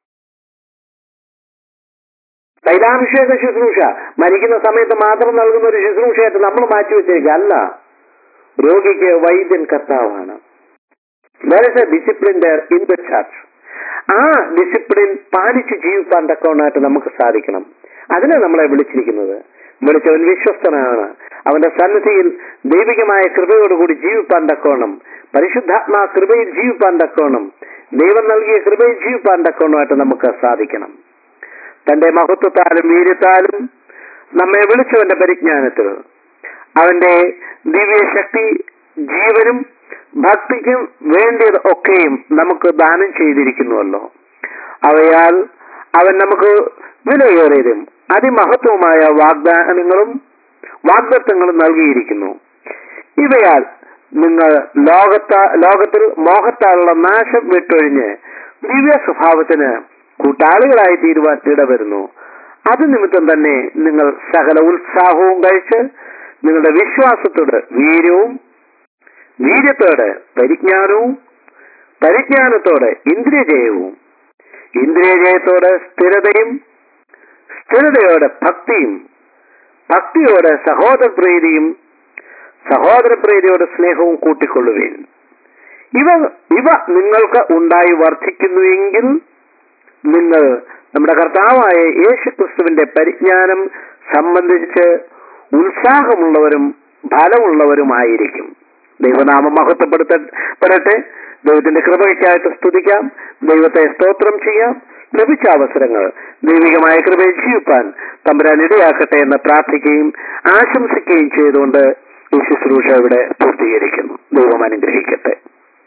തൈലാഭിഷേക ശുശ്രൂഷ മരിക്കുന്ന സമയത്ത് മാത്രം നൽകുന്ന ഒരു ശുശ്രൂഷയായിട്ട് നമ്മൾ മാറ്റി വെച്ചേക്കുക അല്ല രോഗിക്ക് വൈദ്യൻ കർത്താവാണ് there is a discipline there in the church ആ ഡിസിപ്ലിൻ പാലിച്ച് ജീവിക്കാൻ തക്കവണ്ണമായിട്ട് നമുക്ക് സാധിക്കണം അതിനെ നമ്മളെ വിളിച്ചിരിക്കുന്നത് വിളിച്ചവൻ വിശ്വസ്തനാണ് അവന്റെ സന്നിധിയിൽ ദൈവികമായ കൃപയോടുകൂടി ജീവിപ്പാൻ തക്കോണം പരിശുദ്ധാത്മാ കൃപയിൽ ജീവിപ്പാൻ തക്കോണം ദൈവം നൽകിയ കൃപയിൽ ജീവിപ്പാൻ തക്കോണമായിട്ട് നമുക്ക് സാധിക്കണം തന്റെ മഹത്വത്താലും വീര്യത്താലും നമ്മെ വിളിച്ചവന്റെ പരിജ്ഞാനത്തിൽ അവന്റെ ദിവ്യശക്തി ജീവനും ഭക്തിക്കും വേണ്ടിയത് ഒക്കെയും നമുക്ക് ദാനം ചെയ്തിരിക്കുന്നുവല്ലോ അവയാൽ അവൻ നമുക്ക് വിലയേറിയതും അതിമഹത്വമായ വാഗ്ദാനങ്ങളും വാഗ്ദത്വങ്ങളും നൽകിയിരിക്കുന്നു ഇവയാൽ നിങ്ങൾ ലോകത്ത ലോകത്തിൽ മോഹത്താലുള്ള നാശം വിട്ടൊഴിഞ്ഞ് ദിവ്യ സ്വഭാവത്തിന് കൂട്ടാളികളായി തീരുവാൻ ഇടവരുന്നു അത് നിമിത്തം തന്നെ നിങ്ങൾ സകല ഉത്സാഹവും കഴിച്ച് നിങ്ങളുടെ വിശ്വാസത്തോട് വീര്യവും വീര്യത്തോടെ പരിജ്ഞാനവും പരിജ്ഞാനത്തോടെ ഇന്ദ്രിയജയവും ഇന്ദ്രിയജയത്തോടെ സ്ഥിരതയും സ്ഥിരതയോടെ ഭക്തിയും ഭക്തിയോടെ സഹോദരപ്രീതിയും സഹോദരപ്രീതിയോടെ സ്നേഹവും കൂട്ടിക്കൊള്ളുകയും ഇവ ഇവ നിങ്ങൾക്ക് ഉണ്ടായി വർദ്ധിക്കുന്നുവെങ്കിൽ നിങ്ങൾ നമ്മുടെ കർത്താവായ യേശു ക്രിസ്തുവിന്റെ പരിജ്ഞാനം സംബന്ധിച്ച് ഉത്സാഹമുള്ളവരും ഫലമുള്ളവരുമായിരിക്കും ദൈവനാമം മഹത്വപ്പെടുത്തപ്പെടട്ടെ ദൈവത്തിന്റെ കൃപയ്ക്കായിട്ട് സ്തുതിക്കാം ദൈവത്തെ സ്തോത്രം ചെയ്യാം ലഭിച്ച അവസരങ്ങൾ ദൈവികമായ കൃപയെ ജീവിപ്പാൻ തമ്പുരാൻ ഇടയാക്കട്ടെ എന്ന് പ്രാർത്ഥിക്കുകയും ആശംസിക്കുകയും ചെയ്തുകൊണ്ട് ഈ ശുശ്രൂഷ ഇവിടെ പൂർത്തീകരിക്കുന്നു ദൈവം അനുഗ്രഹിക്കട്ടെ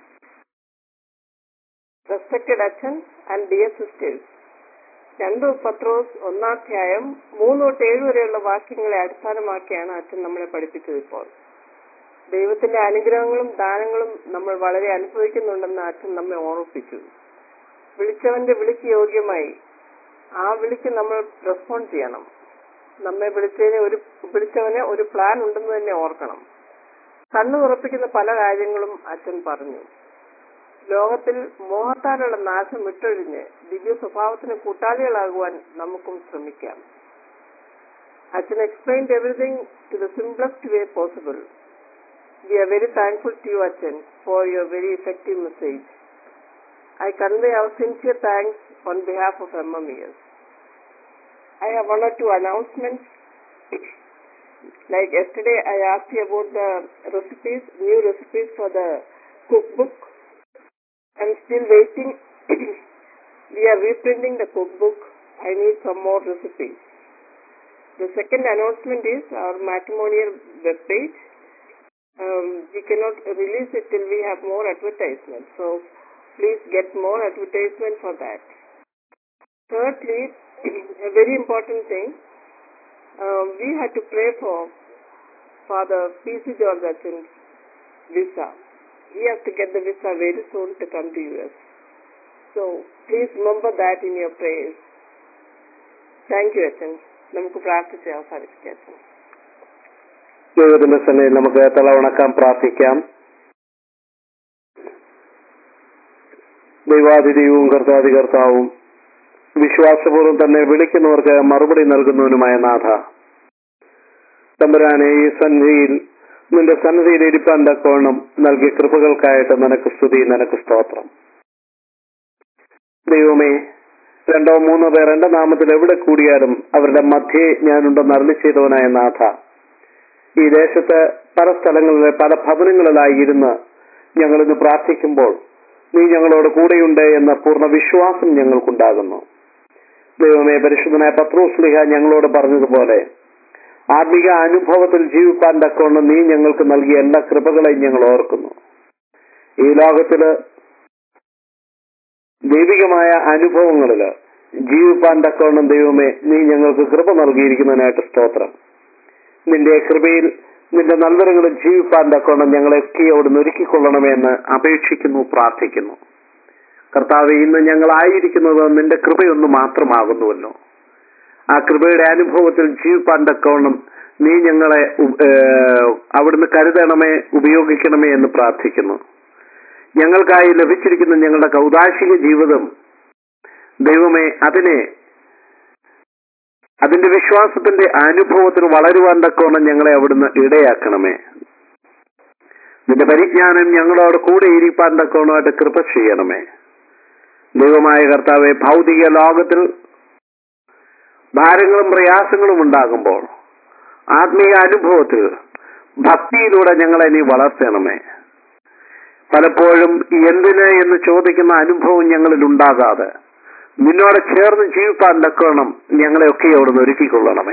റെസ്പെക്റ്റഡ് അച്ഛൻ ആൻഡ് ഡിയർ സിസ്റ്റേഴ്സ് രണ്ട് പത്രോസ് ഒന്നാധ്യായം മൂന്ന് തൊട്ട് ഏഴ് വരെയുള്ള വാക്യങ്ങളെ അടിസ്ഥാനമാക്കിയാണ് അച്ഛൻ നമ്മളെ പഠിപ്പിച്ചത് ഇപ്പോൾ ദൈവത്തിന്റെ അനുഗ്രഹങ്ങളും ദാനങ്ങളും നമ്മൾ വളരെ അനുഭവിക്കുന്നുണ്ടെന്ന് അച്ഛൻ നമ്മെ ഓർമ്മിപ്പിച്ചു വിളിച്ചവന്റെ വിളിക്ക് യോഗ്യമായി ആ വിളിക്ക് നമ്മൾ റെസ്പോണ്ട് ചെയ്യണം നമ്മെ വിളിച്ചതിന് ഒരു വിളിച്ചവന് ഒരു പ്ലാൻ ഉണ്ടെന്ന് തന്നെ ഓർക്കണം കണ്ണു തുറപ്പിക്കുന്ന പല കാര്യങ്ങളും അച്ഛൻ പറഞ്ഞു ലോകത്തിൽ മോഹത്താലുള്ള നാശം വിട്ടൊഴിഞ്ഞ് ദിവ്യ സ്വഭാവത്തിന് കൂട്ടാളികളാകുവാൻ നമുക്കും ശ്രമിക്കാം അച്ഛൻ explained everything to the simplest way possible we are very thankful to you, Achan, for your very effective message. I convey our sincere thanks on behalf of MMES. I have one or two announcements. like yesterday, I asked you about the recipes, new recipes for the cookbook. I'm still waiting. we are reprinting the cookbook. I need some more recipes. The second announcement is our matrimonial web page. Um, we cannot release it till we have more advertisements. So please get more advertisement for that. Thirdly, a very important thing, um, we had to pray for Father P.C. George Achin's visa. He has to get the visa very soon to come to US. So please remember that in your prayers. Thank you, Achin. നമുക്ക് പ്രാർത്ഥിച്ച് അവസാനിപ്പിക്കാം അച്ഛൻ ദൈവത്തിന്റെ സന്നയിൽ നമുക്ക് തലവണക്കാൻ പ്രാർത്ഥിക്കാം ദൈവാതിഥിയും കർത്താതി കർത്താവും വിശ്വാസപൂർവ്വം തന്നെ വിളിക്കുന്നവർക്ക് മറുപടി നൽകുന്നവനുമായ നാഥ തമ്പുരാനെ ഈ സന്ധിയിൽ നിന്റെ സന്നിധിയിൽ ഇരിപ്പാൻ തക്കവണ്ണം നൽകിയ കൃപകൾക്കായിട്ട് നിനക്ക് സ്തുതി നിനക്ക് സ്തോത്രം ദൈവമേ രണ്ടോ മൂന്നോ പേർ എന്റെ നാമത്തിൽ എവിടെ കൂടിയാലും അവരുടെ മധ്യേ ഞാനുണ്ടെന്ന് അരളി ചെയ്തവനായ നാഥ ഈ ദേശത്ത് പല സ്ഥലങ്ങളിലെ പല ഭവനങ്ങളിലായി ഇരുന്ന് ഞങ്ങൾ ഇന്ന് പ്രാർത്ഥിക്കുമ്പോൾ നീ ഞങ്ങളോട് കൂടെയുണ്ട് എന്ന പൂർണ്ണ വിശ്വാസം ഞങ്ങൾക്കുണ്ടാകുന്നു ദൈവമേ പരിശുദ്ധനായ പത്രോസ്ലിഹ ഞങ്ങളോട് പറഞ്ഞതുപോലെ ആത്മിക അനുഭവത്തിൽ ജീവിക്കാൻ തക്കവണ്ണം നീ ഞങ്ങൾക്ക് നൽകിയ എല്ലാ കൃപകളെയും ഞങ്ങൾ ഓർക്കുന്നു ഈ ലോകത്തില് ദൈവികമായ അനുഭവങ്ങളില് ജീവിപ്പാൻ തക്കവണ്ണം ദൈവമേ നീ ഞങ്ങൾക്ക് കൃപ നൽകിയിരിക്കുന്നതിനായിട്ട് സ്തോത്രം നിന്റെ കൃപയിൽ നിന്റെ നൽവരങ്ങളിൽ ജീവിപ്പാൻ തക്കവണ്ണം ഞങ്ങളെയൊക്കെ അവിടുന്ന് ഒരുക്കിക്കൊള്ളണമേ എന്ന് അപേക്ഷിക്കുന്നു പ്രാർത്ഥിക്കുന്നു കർത്താവ് ഇന്ന് ഞങ്ങളായിരിക്കുന്നത് നിന്റെ കൃപയൊന്ന് മാത്രമാകുന്നുവല്ലോ ആ കൃപയുടെ അനുഭവത്തിൽ ജീവിപ്പാൻ തക്കവണ്ണം നീ ഞങ്ങളെ ഉ- ഏഹ് അവിടുന്ന് കരുതണമേ ഉപയോഗിക്കണമേ എന്ന് പ്രാർത്ഥിക്കുന്നു ഞങ്ങൾക്കായി ലഭിച്ചിരിക്കുന്ന ഞങ്ങളുടെ കൗതാശിക ജീവിതം ദൈവമേ അതിനെ അതിന്റെ വിശ്വാസത്തിന്റെ അനുഭവത്തിൽ വളരുവാൻ തക്കവണ്ണം ഞങ്ങളെ അവിടുന്ന് ഇടയാക്കണമേ നിന്റെ പരിജ്ഞാനം ഞങ്ങളോട് കൂടെ ഇരിപ്പാൻ തക്കവണ്ണമായിട്ട് കൃപ ചെയ്യണമേ ദൈവമായ കർത്താവെ ഭൗതിക ലോകത്തിൽ ഭാരങ്ങളും പ്രയാസങ്ങളും ഉണ്ടാകുമ്പോൾ ആത്മീയ അനുഭവത്തിൽ ഭക്തിയിലൂടെ ഞങ്ങളെ നീ വളർത്തണമേ പലപ്പോഴും എന്തിന് എന്ന് ചോദിക്കുന്ന അനുഭവം ഞങ്ങളിൽ ഉണ്ടാകാതെ നിന്നോട് ചേർന്ന് ജീവിപ്പാൻ തക്കവണ്ണം ഞങ്ങളെയൊക്കെ അവിടുന്ന് ഒരുക്കിക്കൊള്ളണമേ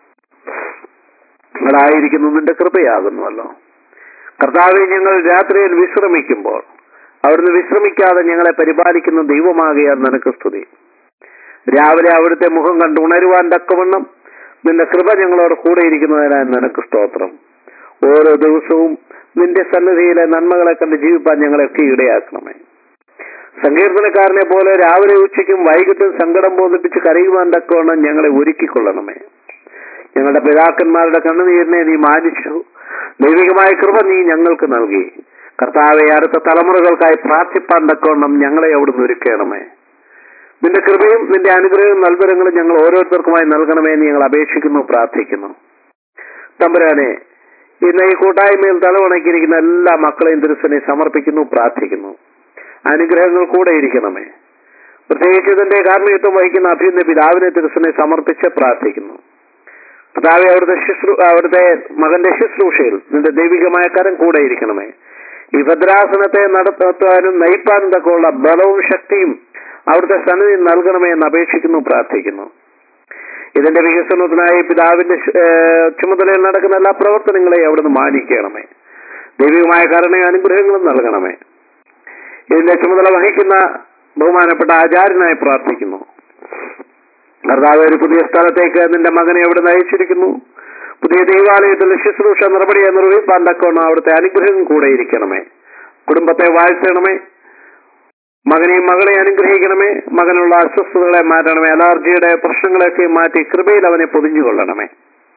നിങ്ങളായിരിക്കുന്നു നിന്റെ കൃപയാകുന്നുവല്ലോ കർത്താവെ ഞങ്ങൾ രാത്രിയിൽ വിശ്രമിക്കുമ്പോൾ അവിടുന്ന് വിശ്രമിക്കാതെ ഞങ്ങളെ പരിപാലിക്കുന്ന ദൈവമാകിയാൽ നിനക്ക് സ്തുതി രാവിലെ അവിടുത്തെ മുഖം കണ്ട് ഉണരുവാൻ തക്കവണ്ണം നിന്റെ കൃപ ഞങ്ങളോട് കൂടെ ഇരിക്കുന്നതിനായി നിനക്ക് സ്തോത്രം ഓരോ ദിവസവും നിന്റെ സന്നിധിയിലെ നന്മകളെ കണ്ട് ജീവിപ്പാൻ ഞങ്ങളെയൊക്കെ ഇടയാക്കണമേ സങ്കീർത്തനക്കാരനെ പോലെ രാവിലെ ഉച്ചയ്ക്കും വൈകിട്ടും സങ്കടം ബോധിപ്പിച്ച് കരയുവാൻ തക്കവണ്ണം ഞങ്ങളെ ഒരുക്കിക്കൊള്ളണമേ ഞങ്ങളുടെ പിതാക്കന്മാരുടെ കണ്ണുനീരിനെ നീ മാനിച്ചു ദൈവികമായ കൃപ നീ ഞങ്ങൾക്ക് നൽകി കർത്താവെ അടുത്ത തലമുറകൾക്കായി പ്രാർത്ഥിപ്പാൻ തക്കവണ്ണം ഞങ്ങളെ അവിടുന്ന് ഒരുക്കണമേ നിന്റെ കൃപയും നിന്റെ അനുഗ്രഹവും നൽകരങ്ങളും ഞങ്ങൾ ഓരോരുത്തർക്കുമായി നൽകണമേ എന്ന് ഞങ്ങൾ അപേക്ഷിക്കുന്നു പ്രാർത്ഥിക്കുന്നു തമ്പുരാനെ ഇന്ന് ഈ കൂട്ടായ്മയിൽ തലവണക്കിയിരിക്കുന്ന എല്ലാ മക്കളെയും തിരുസനെ സമർപ്പിക്കുന്നു പ്രാർത്ഥിക്കുന്നു അനുഗ്രഹങ്ങൾ കൂടെ ഇരിക്കണമേ പ്രത്യേകിച്ച് ഇതിന്റെ കാർമ്മികത്വം വഹിക്കുന്ന അഭ്യുന്ന പിതാവിനെ തിരുസനെ സമർപ്പിച്ച് പ്രാർത്ഥിക്കുന്നു പിതാവെ അവിടുത്തെ ശുശ്രൂ അവിടുത്തെ മകന്റെ ശുശ്രൂഷയിൽ നിന്റെ ദൈവികമായ കരം കൂടെ ഇരിക്കണമേ ഈ ഭദ്രാസനത്തെ നടത്താനും നയിപ്പാനും തക്കമുള്ള ബലവും ശക്തിയും അവിടുത്തെ സന്നിധി നൽകണമേ എന്ന് അപേക്ഷിക്കുന്നു പ്രാർത്ഥിക്കുന്നു ഇതിന്റെ വികസനത്തിനായി പിതാവിന്റെ ശ്- ഏഹ് ചുമതലയിൽ നടക്കുന്ന എല്ലാ പ്രവർത്തനങ്ങളെയും അവിടുന്ന് മാനിക്കണമേ ദൈവികമായ കരുണയും അനുഗ്രഹങ്ങളും നൽകണമേ ഇതിന്റെ ചുമതല വഹിക്കുന്ന ബഹുമാനപ്പെട്ട ആചാര്യനായി പ്രാർത്ഥിക്കുന്നു കർത്താവ് ഒരു പുതിയ സ്ഥലത്തേക്ക് നിന്റെ മകനെ അവിടെ നയിച്ചിരിക്കുന്നു പുതിയ ദൈവാലയത്തിൽ ശുശ്രൂഷ നടപടിയെ നിർവഹിപ്പാൻ തക്കവണ്ണം അവിടുത്തെ അനുഗ്രഹം കൂടെ ഇരിക്കണമേ കുടുംബത്തെ വാഴ്ത്തണമേ മകനെയും മകളെ അനുഗ്രഹിക്കണമേ മകനുള്ള അസ്വസ്ഥതകളെ മാറ്റണമേ അലർജിയുടെ പ്രശ്നങ്ങളെയൊക്കെ മാറ്റി കൃപയിൽ അവനെ പൊതിഞ്ഞുകൊള്ളണമേ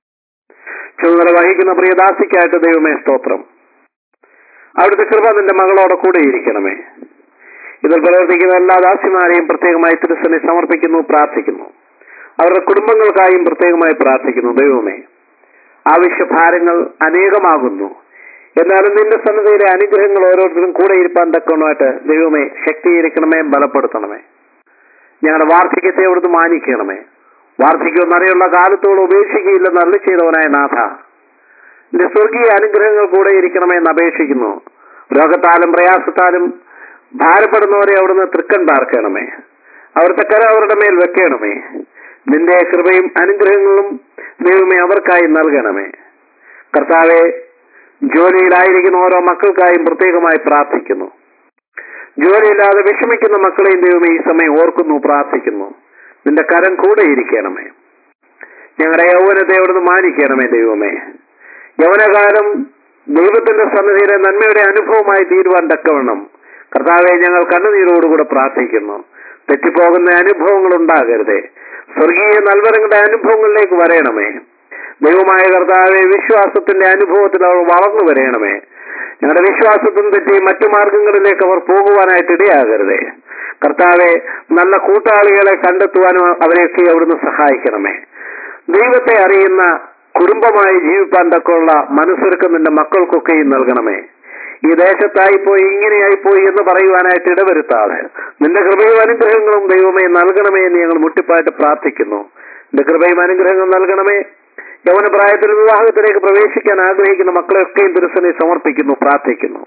ചുമതല വഹിക്കുന്ന പ്രിയദാസിക്കായിട്ട് ദൈവമേ സ്തോത്രം അവിടുത്തെ കൃപ നിന്റെ മകളോടെ കൂടെ ഇരിക്കണമേ ഇതിൽ പ്രവർത്തിക്കുന്ന എല്ലാ ദാസിമാരെയും പ്രത്യേകമായി തിരുസനെ സമർപ്പിക്കുന്നു പ്രാർത്ഥിക്കുന്നു അവരുടെ കുടുംബങ്ങൾക്കായും പ്രത്യേകമായി പ്രാർത്ഥിക്കുന്നു ദൈവമേ ആവശ്യഭാരങ്ങൾ അനേകമാകുന്നു എന്നാലും നിന്റെ സന്നദ്ധയിലെ അനുഗ്രഹങ്ങൾ ഓരോരുത്തരും കൂടെ ഇരിപ്പാൻ തക്കവണ്ണമായിട്ട് ദൈവമേ ശക്തീകരിക്കണമേ ബലപ്പെടുത്തണമേ ഞങ്ങളുടെ വാർദ്ധക്യത്തെ അവിടുന്ന് മാനിക്കണമേ വാർദ്ധക്യമെന്നറിയുള്ള കാലത്തോട് ഉപേക്ഷിക്കുകയില്ലെന്ന് അരളി ചെയ്തവനായ നാഥ നിന്റെ സ്വർഗീയ അനുഗ്രഹങ്ങൾ കൂടെ ഇരിക്കണമെന്ന് അപേക്ഷിക്കുന്നു രോഗത്താലും പ്രയാസത്താലും ഭാരപ്പെടുന്നവരെ അവിടുന്ന് തൃക്കൺ പാർക്കണമേ അവിടുത്തെ കര അവരുടെ മേൽ വെക്കണമേ നിന്റെ കൃപയും അനുഗ്രഹങ്ങളും ദൈവമേ അവർക്കായി നൽകണമേ കർത്താവെ ജോലിയിലായിരിക്കുന്ന ഓരോ മക്കൾക്കായും പ്രത്യേകമായി പ്രാർത്ഥിക്കുന്നു ജോലിയില്ലാതെ വിഷമിക്കുന്ന മക്കളെയും ദൈവമേ ഈ സമയം ഓർക്കുന്നു പ്രാർത്ഥിക്കുന്നു നിന്റെ കരം കൂടെ ഇരിക്കണമേ ഞങ്ങളുടെ യൗവനത്തെ അവിടുന്ന് മാനിക്കണമേ ദൈവമേ യൗവനകാലം ദൈവത്തിന്റെ സന്നിധിയിലെ നന്മയുടെ അനുഭവമായി തീരുവാൻ തക്കവണ്ണം കർത്താവെ ഞങ്ങൾ കണ്ണുനീരോടുകൂടെ പ്രാർത്ഥിക്കുന്നു തെറ്റിപ്പോകുന്ന അനുഭവങ്ങൾ ഉണ്ടാകരുതേ സ്വർഗീയ നൽവരങ്ങളുടെ അനുഭവങ്ങളിലേക്ക് വരയണമേ ദൈവമായ കർത്താവെ വിശ്വാസത്തിന്റെ അനുഭവത്തിൽ അവർ വളർന്നു വരയണമേ ഞങ്ങളുടെ വിശ്വാസത്തിന് തെറ്റി മറ്റു മാർഗങ്ങളിലേക്ക് അവർ പോകുവാനായിട്ട് ഇടയാകരുതേ കർത്താവെ നല്ല കൂട്ടാളികളെ കണ്ടെത്തുവാനും അവരെയൊക്കെ അവിടുന്ന് സഹായിക്കണമേ ദൈവത്തെ അറിയുന്ന കുടുംബമായി ജീവിപ്പാൻ തക്കമുള്ള മനസ്സൊരുക്കം നിന്റെ മക്കൾക്കൊക്കെയും നൽകണമേ ഈ ദേശത്തായി പോയി ഇങ്ങനെയായി പോയി എന്ന് പറയുവാനായിട്ട് ഇടവരുത്താതെ നിന്റെ കൃപയും അനുഗ്രഹങ്ങളും ദൈവമേ നൽകണമേ എന്ന് ഞങ്ങൾ മുട്ടിപ്പായിട്ട് പ്രാർത്ഥിക്കുന്നു നിന്റെ കൃപയും അനുഗ്രഹങ്ങളും നൽകണമേ യൗവന പ്രായത്തിൽ വിവാഹത്തിലേക്ക് പ്രവേശിക്കാൻ ആഗ്രഹിക്കുന്ന മക്കളെയൊക്കെയും തിരുസനെ സമർപ്പിക്കുന്നു പ്രാർത്ഥിക്കുന്നു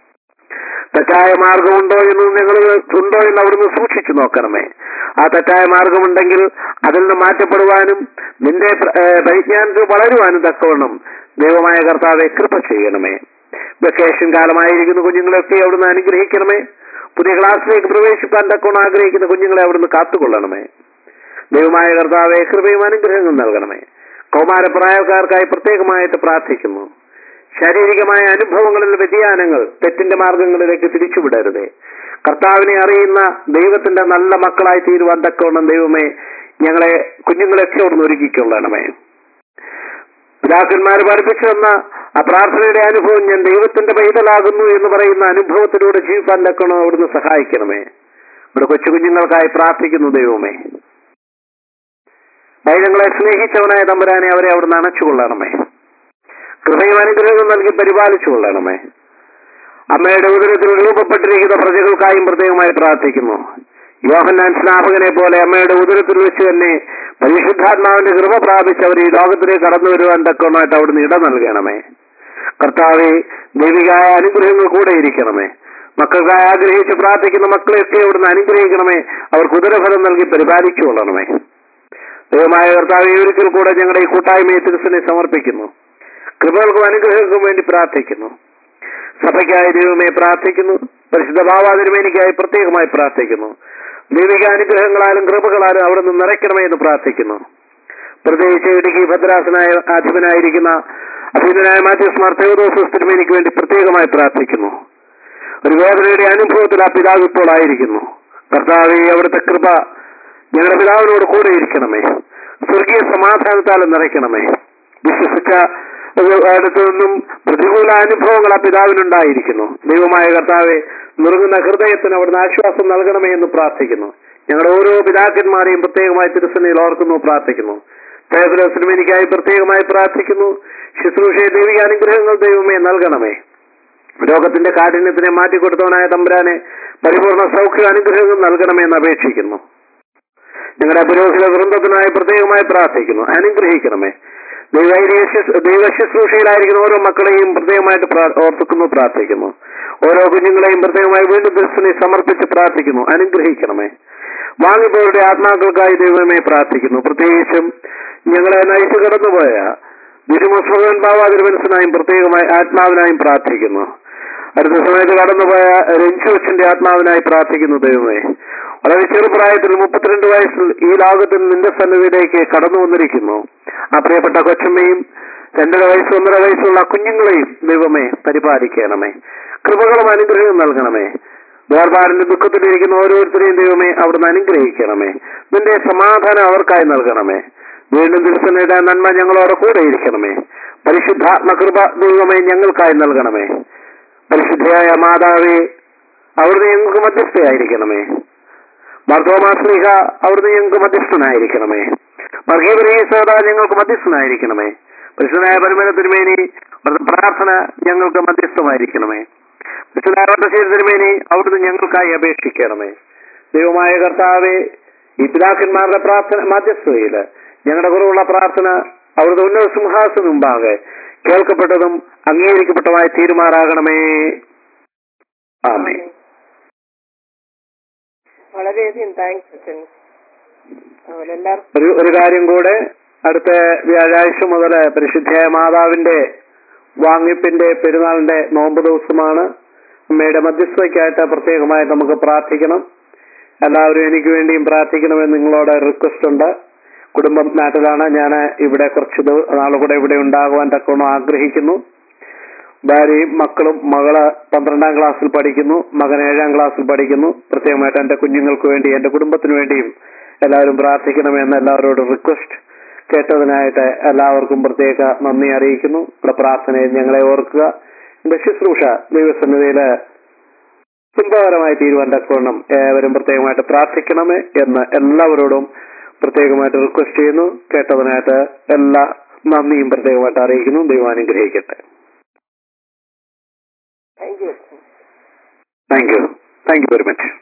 തെറ്റായ മാർഗമുണ്ടോ എന്ന് നിങ്ങൾ ഉണ്ടോ എന്ന് അവിടുന്ന് സൂക്ഷിച്ചു നോക്കണമേ ആ തെറ്റായ മാർഗമുണ്ടെങ്കിൽ അതിൽ നിന്ന് മാറ്റപ്പെടുവാനും നിന്റെ പ്ര- ഏ, പരിജ്ഞാനത്തിൽ വളരുവാനും തക്കവണ്ണം ദൈവമായ കർത്താവെ കൃപ ചെയ്യണമേ വെക്കേഷൻ കാലമായിരിക്കുന്ന കുഞ്ഞുങ്ങളെയൊക്കെ അവിടുന്ന് അനുഗ്രഹിക്കണമേ പുതിയ ക്ലാസ്സിലേക്ക് പ്രവേശിപ്പാൻ തക്കവണ്ണം ആഗ്രഹിക്കുന്ന കുഞ്ഞുങ്ങളെ അവിടുന്ന് കാത്തുകൊള്ളണമേ ദൈവമായ കർത്താവെ കൃപയും അനുഗ്രഹങ്ങളും നൽകണമേ കൗമാരപ്രായക്കാർക്കായി പ്രത്യേകമായിട്ട് പ്രാർത്ഥിക്കുന്നു ശാരീരികമായ അനുഭവങ്ങളിൽ വ്യതിയാനങ്ങൾ തെറ്റിന്റെ മാർഗങ്ങളിലേക്ക് തിരിച്ചുവിടരുതേ കർത്താവിനെ അറിയുന്ന ദൈവത്തിന്റെ നല്ല മക്കളായി തീരുവാൻ തക്കവണ്ണം ദൈവമേ ഞങ്ങളെ കുഞ്ഞുങ്ങളെയൊക്കെ അവിടുന്ന് ഒരുക്കിക്കൊള്ളണമേ പിതാക്കന്മാർ പഠിപ്പിച്ചു തന്ന ആ പ്രാർത്ഥനയുടെ അനുഭവം ഞാൻ ദൈവത്തിന്റെ പൈതലാകുന്നു എന്ന് പറയുന്ന അനുഭവത്തിലൂടെ ജീവിക്കാൻ തക്കണം അവിടുന്ന് സഹായിക്കണമേ ഇവിടെ കൊച്ചു കുഞ്ഞുങ്ങൾക്കായി പ്രാർത്ഥിക്കുന്നു ദൈവമേ പൈതങ്ങളെ സ്നേഹിച്ചവനായ തമ്പുരാനെ അവരെ അവിടുന്ന് അണച്ചുകൊള്ളണമേ കൃപയും അനുഗ്രഹവും നൽകി പരിപാലിച്ചു കൊള്ളണമേ അമ്മയുടെ ഉദരത്തിൽ രൂപപ്പെട്ടിരിക്കുന്ന പ്രജകൾക്കായും പ്രത്യേകമായി പ്രാർത്ഥിക്കുന്നു യോഹന്നാൻ സ്നാപകനെ പോലെ അമ്മയുടെ ഉദരത്തിൽ വെച്ച് തന്നെ പരിശുദ്ധാത്മാവിന്റെ കൃപ പ്രാപിച്ച് അവർ ഈ ലോകത്തിലേക്ക് കടന്നു വരുവാൻ തക്കവണ്ണമായിട്ട് അവിടുന്ന് ഇട നൽകണമേ കർത്താവെ ദൈവികായ അനുഗ്രഹങ്ങൾ കൂടെ ഇരിക്കണമേ മക്കൾക്കായി ആഗ്രഹിച്ച് പ്രാർത്ഥിക്കുന്ന മക്കളെയൊക്കെ അവിടുന്ന് അനുഗ്രഹിക്കണമേ അവർക്ക് ഉദരഫലം നൽകി പരിപാലിച്ചു കൊള്ളണമേ ദൈവമായ കർത്താവ് ഒരിക്കൽ കൂടെ ഞങ്ങളുടെ ഈ കൂട്ടായ്മയെ തിരുസനെ സമർപ്പിക്കുന്നു കൃപകൾക്കും അനുഗ്രഹങ്ങൾക്കും വേണ്ടി പ്രാർത്ഥിക്കുന്നു സഭയ്ക്കായി ദൈവമേ പ്രാർത്ഥിക്കുന്നു പരിശുദ്ധ ഭാവാതിരുമേനിക്കായി പ്രത്യേകമായി പ്രാർത്ഥിക്കുന്നു ദൈവിക അനുഗ്രഹങ്ങളാലും കൃപകളാലും അവിടെ നിന്ന് നിറയ്ക്കണമേ എന്ന് പ്രാർത്ഥിക്കുന്നു പ്രത്യേകിച്ച് ഇടുക്കി ഭദ്രാസനായ അധിപനായിരിക്കുന്ന അഭിനനായ മാത്യൂസ് മാർ തെയോദോസസ് തിരുമേനിക്ക് വേണ്ടി പ്രത്യേകമായി പ്രാർത്ഥിക്കുന്നു ഒരു വേദനയുടെ അനുഭവത്തിൽ ആ പിതാവ് ഇപ്പോൾ ആയിരിക്കുന്നു കർത്താവെ അവിടുത്തെ കൃപ ഞങ്ങളുടെ പിതാവിനോട് കൂടെ ഇരിക്കണമേ സ്വർഗീയ സമാധാനത്താൽ നിറയ്ക്കണമേ വിശ്വസിച്ച അടുത്തു നിന്നും പ്രതികൂല അനുഭവങ്ങൾ ആ പിതാവിനുണ്ടായിരിക്കുന്നു ദൈവമായ കർത്താവെ നുറുങ്ങുന്ന ഹൃദയത്തിന് അവിടുന്ന് ആശ്വാസം നൽകണമേ എന്ന് പ്രാർത്ഥിക്കുന്നു ഞങ്ങളുടെ ഓരോ പിതാക്കന്മാരെയും പ്രത്യേകമായി തിരുസനയിൽ ഓർക്കുന്നു പ്രാർത്ഥിക്കുന്നു സിനിമയ്ക്കായി പ്രത്യേകമായി പ്രാർത്ഥിക്കുന്നു ശുശ്രൂഷയെ ദൈവിക അനുഗ്രഹങ്ങൾ ദൈവമേ നൽകണമേ രോഗത്തിന്റെ കാഠിന്യത്തിനെ മാറ്റിക്കൊടുത്തവനായ തമ്പുരാനെ പരിപൂർണ സൗഖ്യ അനുഗ്രഹങ്ങൾ നൽകണമെന്ന് അപേക്ഷിക്കുന്നു ഞങ്ങളുടെ പുരോഹിത വൃന്ദത്തിനായി പ്രത്യേകമായി പ്രാർത്ഥിക്കുന്നു അനുഗ്രഹിക്കണമേ ദൈവൈരിയ ശുശ്രൂ- ദൈവ ശുശ്രൂഷയിലായിരിക്കുന്ന ഓരോ മക്കളെയും പ്രത്യേകമായിട്ട് പ്രാ- ഓർത്തുക്കുന്നു പ്രാർത്ഥിക്കുന്നു ഓരോ കുഞ്ഞുങ്ങളെയും പ്രത്യേകമായി വീണ്ടും ദർശനെ സമർപ്പിച്ച് പ്രാർത്ഥിക്കുന്നു അനുഗ്രഹിക്കണമേ വാങ്ങിപ്പോരുടെ ആത്മാക്കൾക്കായി ദൈവമേ പ്രാർത്ഥിക്കുന്നു പ്രത്യേകിച്ചും ഞങ്ങളെ നയിച്ചു കടന്നുപോയ തിരുമുസ്ലിം ബാബാ തിരുമനസിനായും പ്രത്യേകമായി ആത്മാവിനായും പ്രാർത്ഥിക്കുന്നു അടുത്ത സമയത്ത് കടന്നുപോയ രഞ്ജോസിന്റെ ആത്മാവിനായി പ്രാർത്ഥിക്കുന്നു ദൈവമേ വളരെ ചെറുപ്രായത്തിൽ മുപ്പത്തിരണ്ട് വയസ്സിൽ ഈ ലോകത്തിൽ നിന്റെ സന്നിധിയിലേക്ക് കടന്നു വന്നിരിക്കുന്നു ആ പ്രിയപ്പെട്ട കൊച്ചമ്മയും രണ്ടര വയസ്സ് ഒന്നര വയസ്സുള്ള കുഞ്ഞുങ്ങളെയും ദൈവമേ പരിപാലിക്കണമേ കൃപകളും അനുഗ്രഹവും നൽകണമേ വേർപാടിന്റെ ദുഃഖത്തിലിരിക്കുന്ന ഓരോരുത്തരെയും ദൈവമേ അവിടുന്ന് അനുഗ്രഹിക്കണമേ നിന്റെ സമാധാനം അവർക്കായി നൽകണമേ വീണ്ടും ദിവസങ്ങളുടെ നന്മ ഞങ്ങളോട് കൂടെ ഇരിക്കണമേ പരിശുദ്ധാത്മകൃപ ദൈവമേ ഞങ്ങൾക്കായി നൽകണമേ പരിശുദ്ധയായ മാതാവേ അവിടുന്ന് ഞങ്ങൾക്ക് മധ്യസ്ഥയായിരിക്കണമേ മർദ്ദോമാസ്ലിഹ അവിടുന്ന് ഞങ്ങൾക്ക് മധ്യസ്ഥനായിരിക്കണമേ മർഗീപരീസോദ ഞങ്ങൾക്ക് മധ്യസ്ഥനായിരിക്കണമേ പരിശുദ്ധനായ പരമന തിരുമേനി അവിടുത്തെ പ്രാർത്ഥന ഞങ്ങൾക്ക് മധ്യസ്ഥമായിരിക്കണമേ പരിശുദ്ധനായ വട്ടശ്ശേരി തിരുമേനി അവിടുന്ന് ഞങ്ങൾക്കായി അപേക്ഷിക്കണമേ ദൈവമായ കർത്താവെ ഈ പിതാക്കന്മാരുടെ പ്രാർത്ഥന മധ്യസ്ഥതയില് ഞങ്ങളുടെ കുറവുള്ള പ്രാർത്ഥന അവിടുത്തെ ഉന്നത സിംഹാസനം മുമ്പാകെ കേൾക്കപ്പെട്ടതും അംഗീകരിക്കപ്പെട്ടതുമായി തീരുമാറാകണമേ ആമേ വളരെയധികം താങ്ക്സ് അച്ഛൻ അതുപോലെ എല്ലാവർക്കും ഒരു ഒരു കാര്യം കൂടെ അടുത്ത വ്യാഴാഴ്ച മുതൽ പരിശുദ്ധയായ മാതാവിന്റെ വാങ്ങിപ്പിന്റെ പെരുന്നാളിന്റെ നോമ്പ് ദിവസമാണ് അമ്മയുടെ മധ്യസ്ഥതയ്ക്കായിട്ട് പ്രത്യേകമായിട്ട് നമുക്ക് പ്രാർത്ഥിക്കണം എല്ലാവരും എനിക്ക് വേണ്ടിയും പ്രാർത്ഥിക്കണമെന്ന് നിങ്ങളോട് റിക്വസ്റ്റ് ഉണ്ട് കുടുംബം നാട്ടിലാണ് ഞാൻ ഇവിടെ കുറച്ച് ദിവ- നാളുകൂടെ ഇവിടെ ഉണ്ടാകുവാൻ തക്കവണ്ണം ആഗ്രഹിക്കുന്നു ഭാര്യയും മക്കളും മകള് പന്ത്രണ്ടാം ക്ലാസ്സിൽ പഠിക്കുന്നു മകൻ ഏഴാം ക്ലാസ്സിൽ പഠിക്കുന്നു പ്രത്യേകമായിട്ട് എന്റെ കുഞ്ഞുങ്ങൾക്ക് വേണ്ടി എന്റെ കുടുംബത്തിന് വേണ്ടിയും എല്ലാവരും പ്രാർത്ഥിക്കണമെന്ന് എല്ലാവരോടും റിക്വസ്റ്റ് കേട്ടതിനായിട്ട് എല്ലാവർക്കും പ്രത്യേക നന്ദി അറിയിക്കുന്നു ഇവിടെ പ്രാർത്ഥനയിൽ ഞങ്ങളെ ഓർക്കുക എന്റെ ശുശ്രൂഷ ദൈവസന്നിധിയില് ചിന്തപരമായി തീരുവാൻ തക്കവണ്ണം ഏവരും പ്രത്യേകമായിട്ട് പ്രാർത്ഥിക്കണമേ എന്ന് എല്ലാവരോടും പ്രത്യേകമായിട്ട് റിക്വസ്റ്റ് ചെയ്യുന്നു കേട്ടതിനായിട്ട് എല്ലാ നന്ദിയും പ്രത്യേകമായിട്ട് അറിയിക്കുന്നു ദൈവം അനുഗ്രഹിക്കട്ടെ താങ്ക് യു അച്ഛൻ thank you thank you very much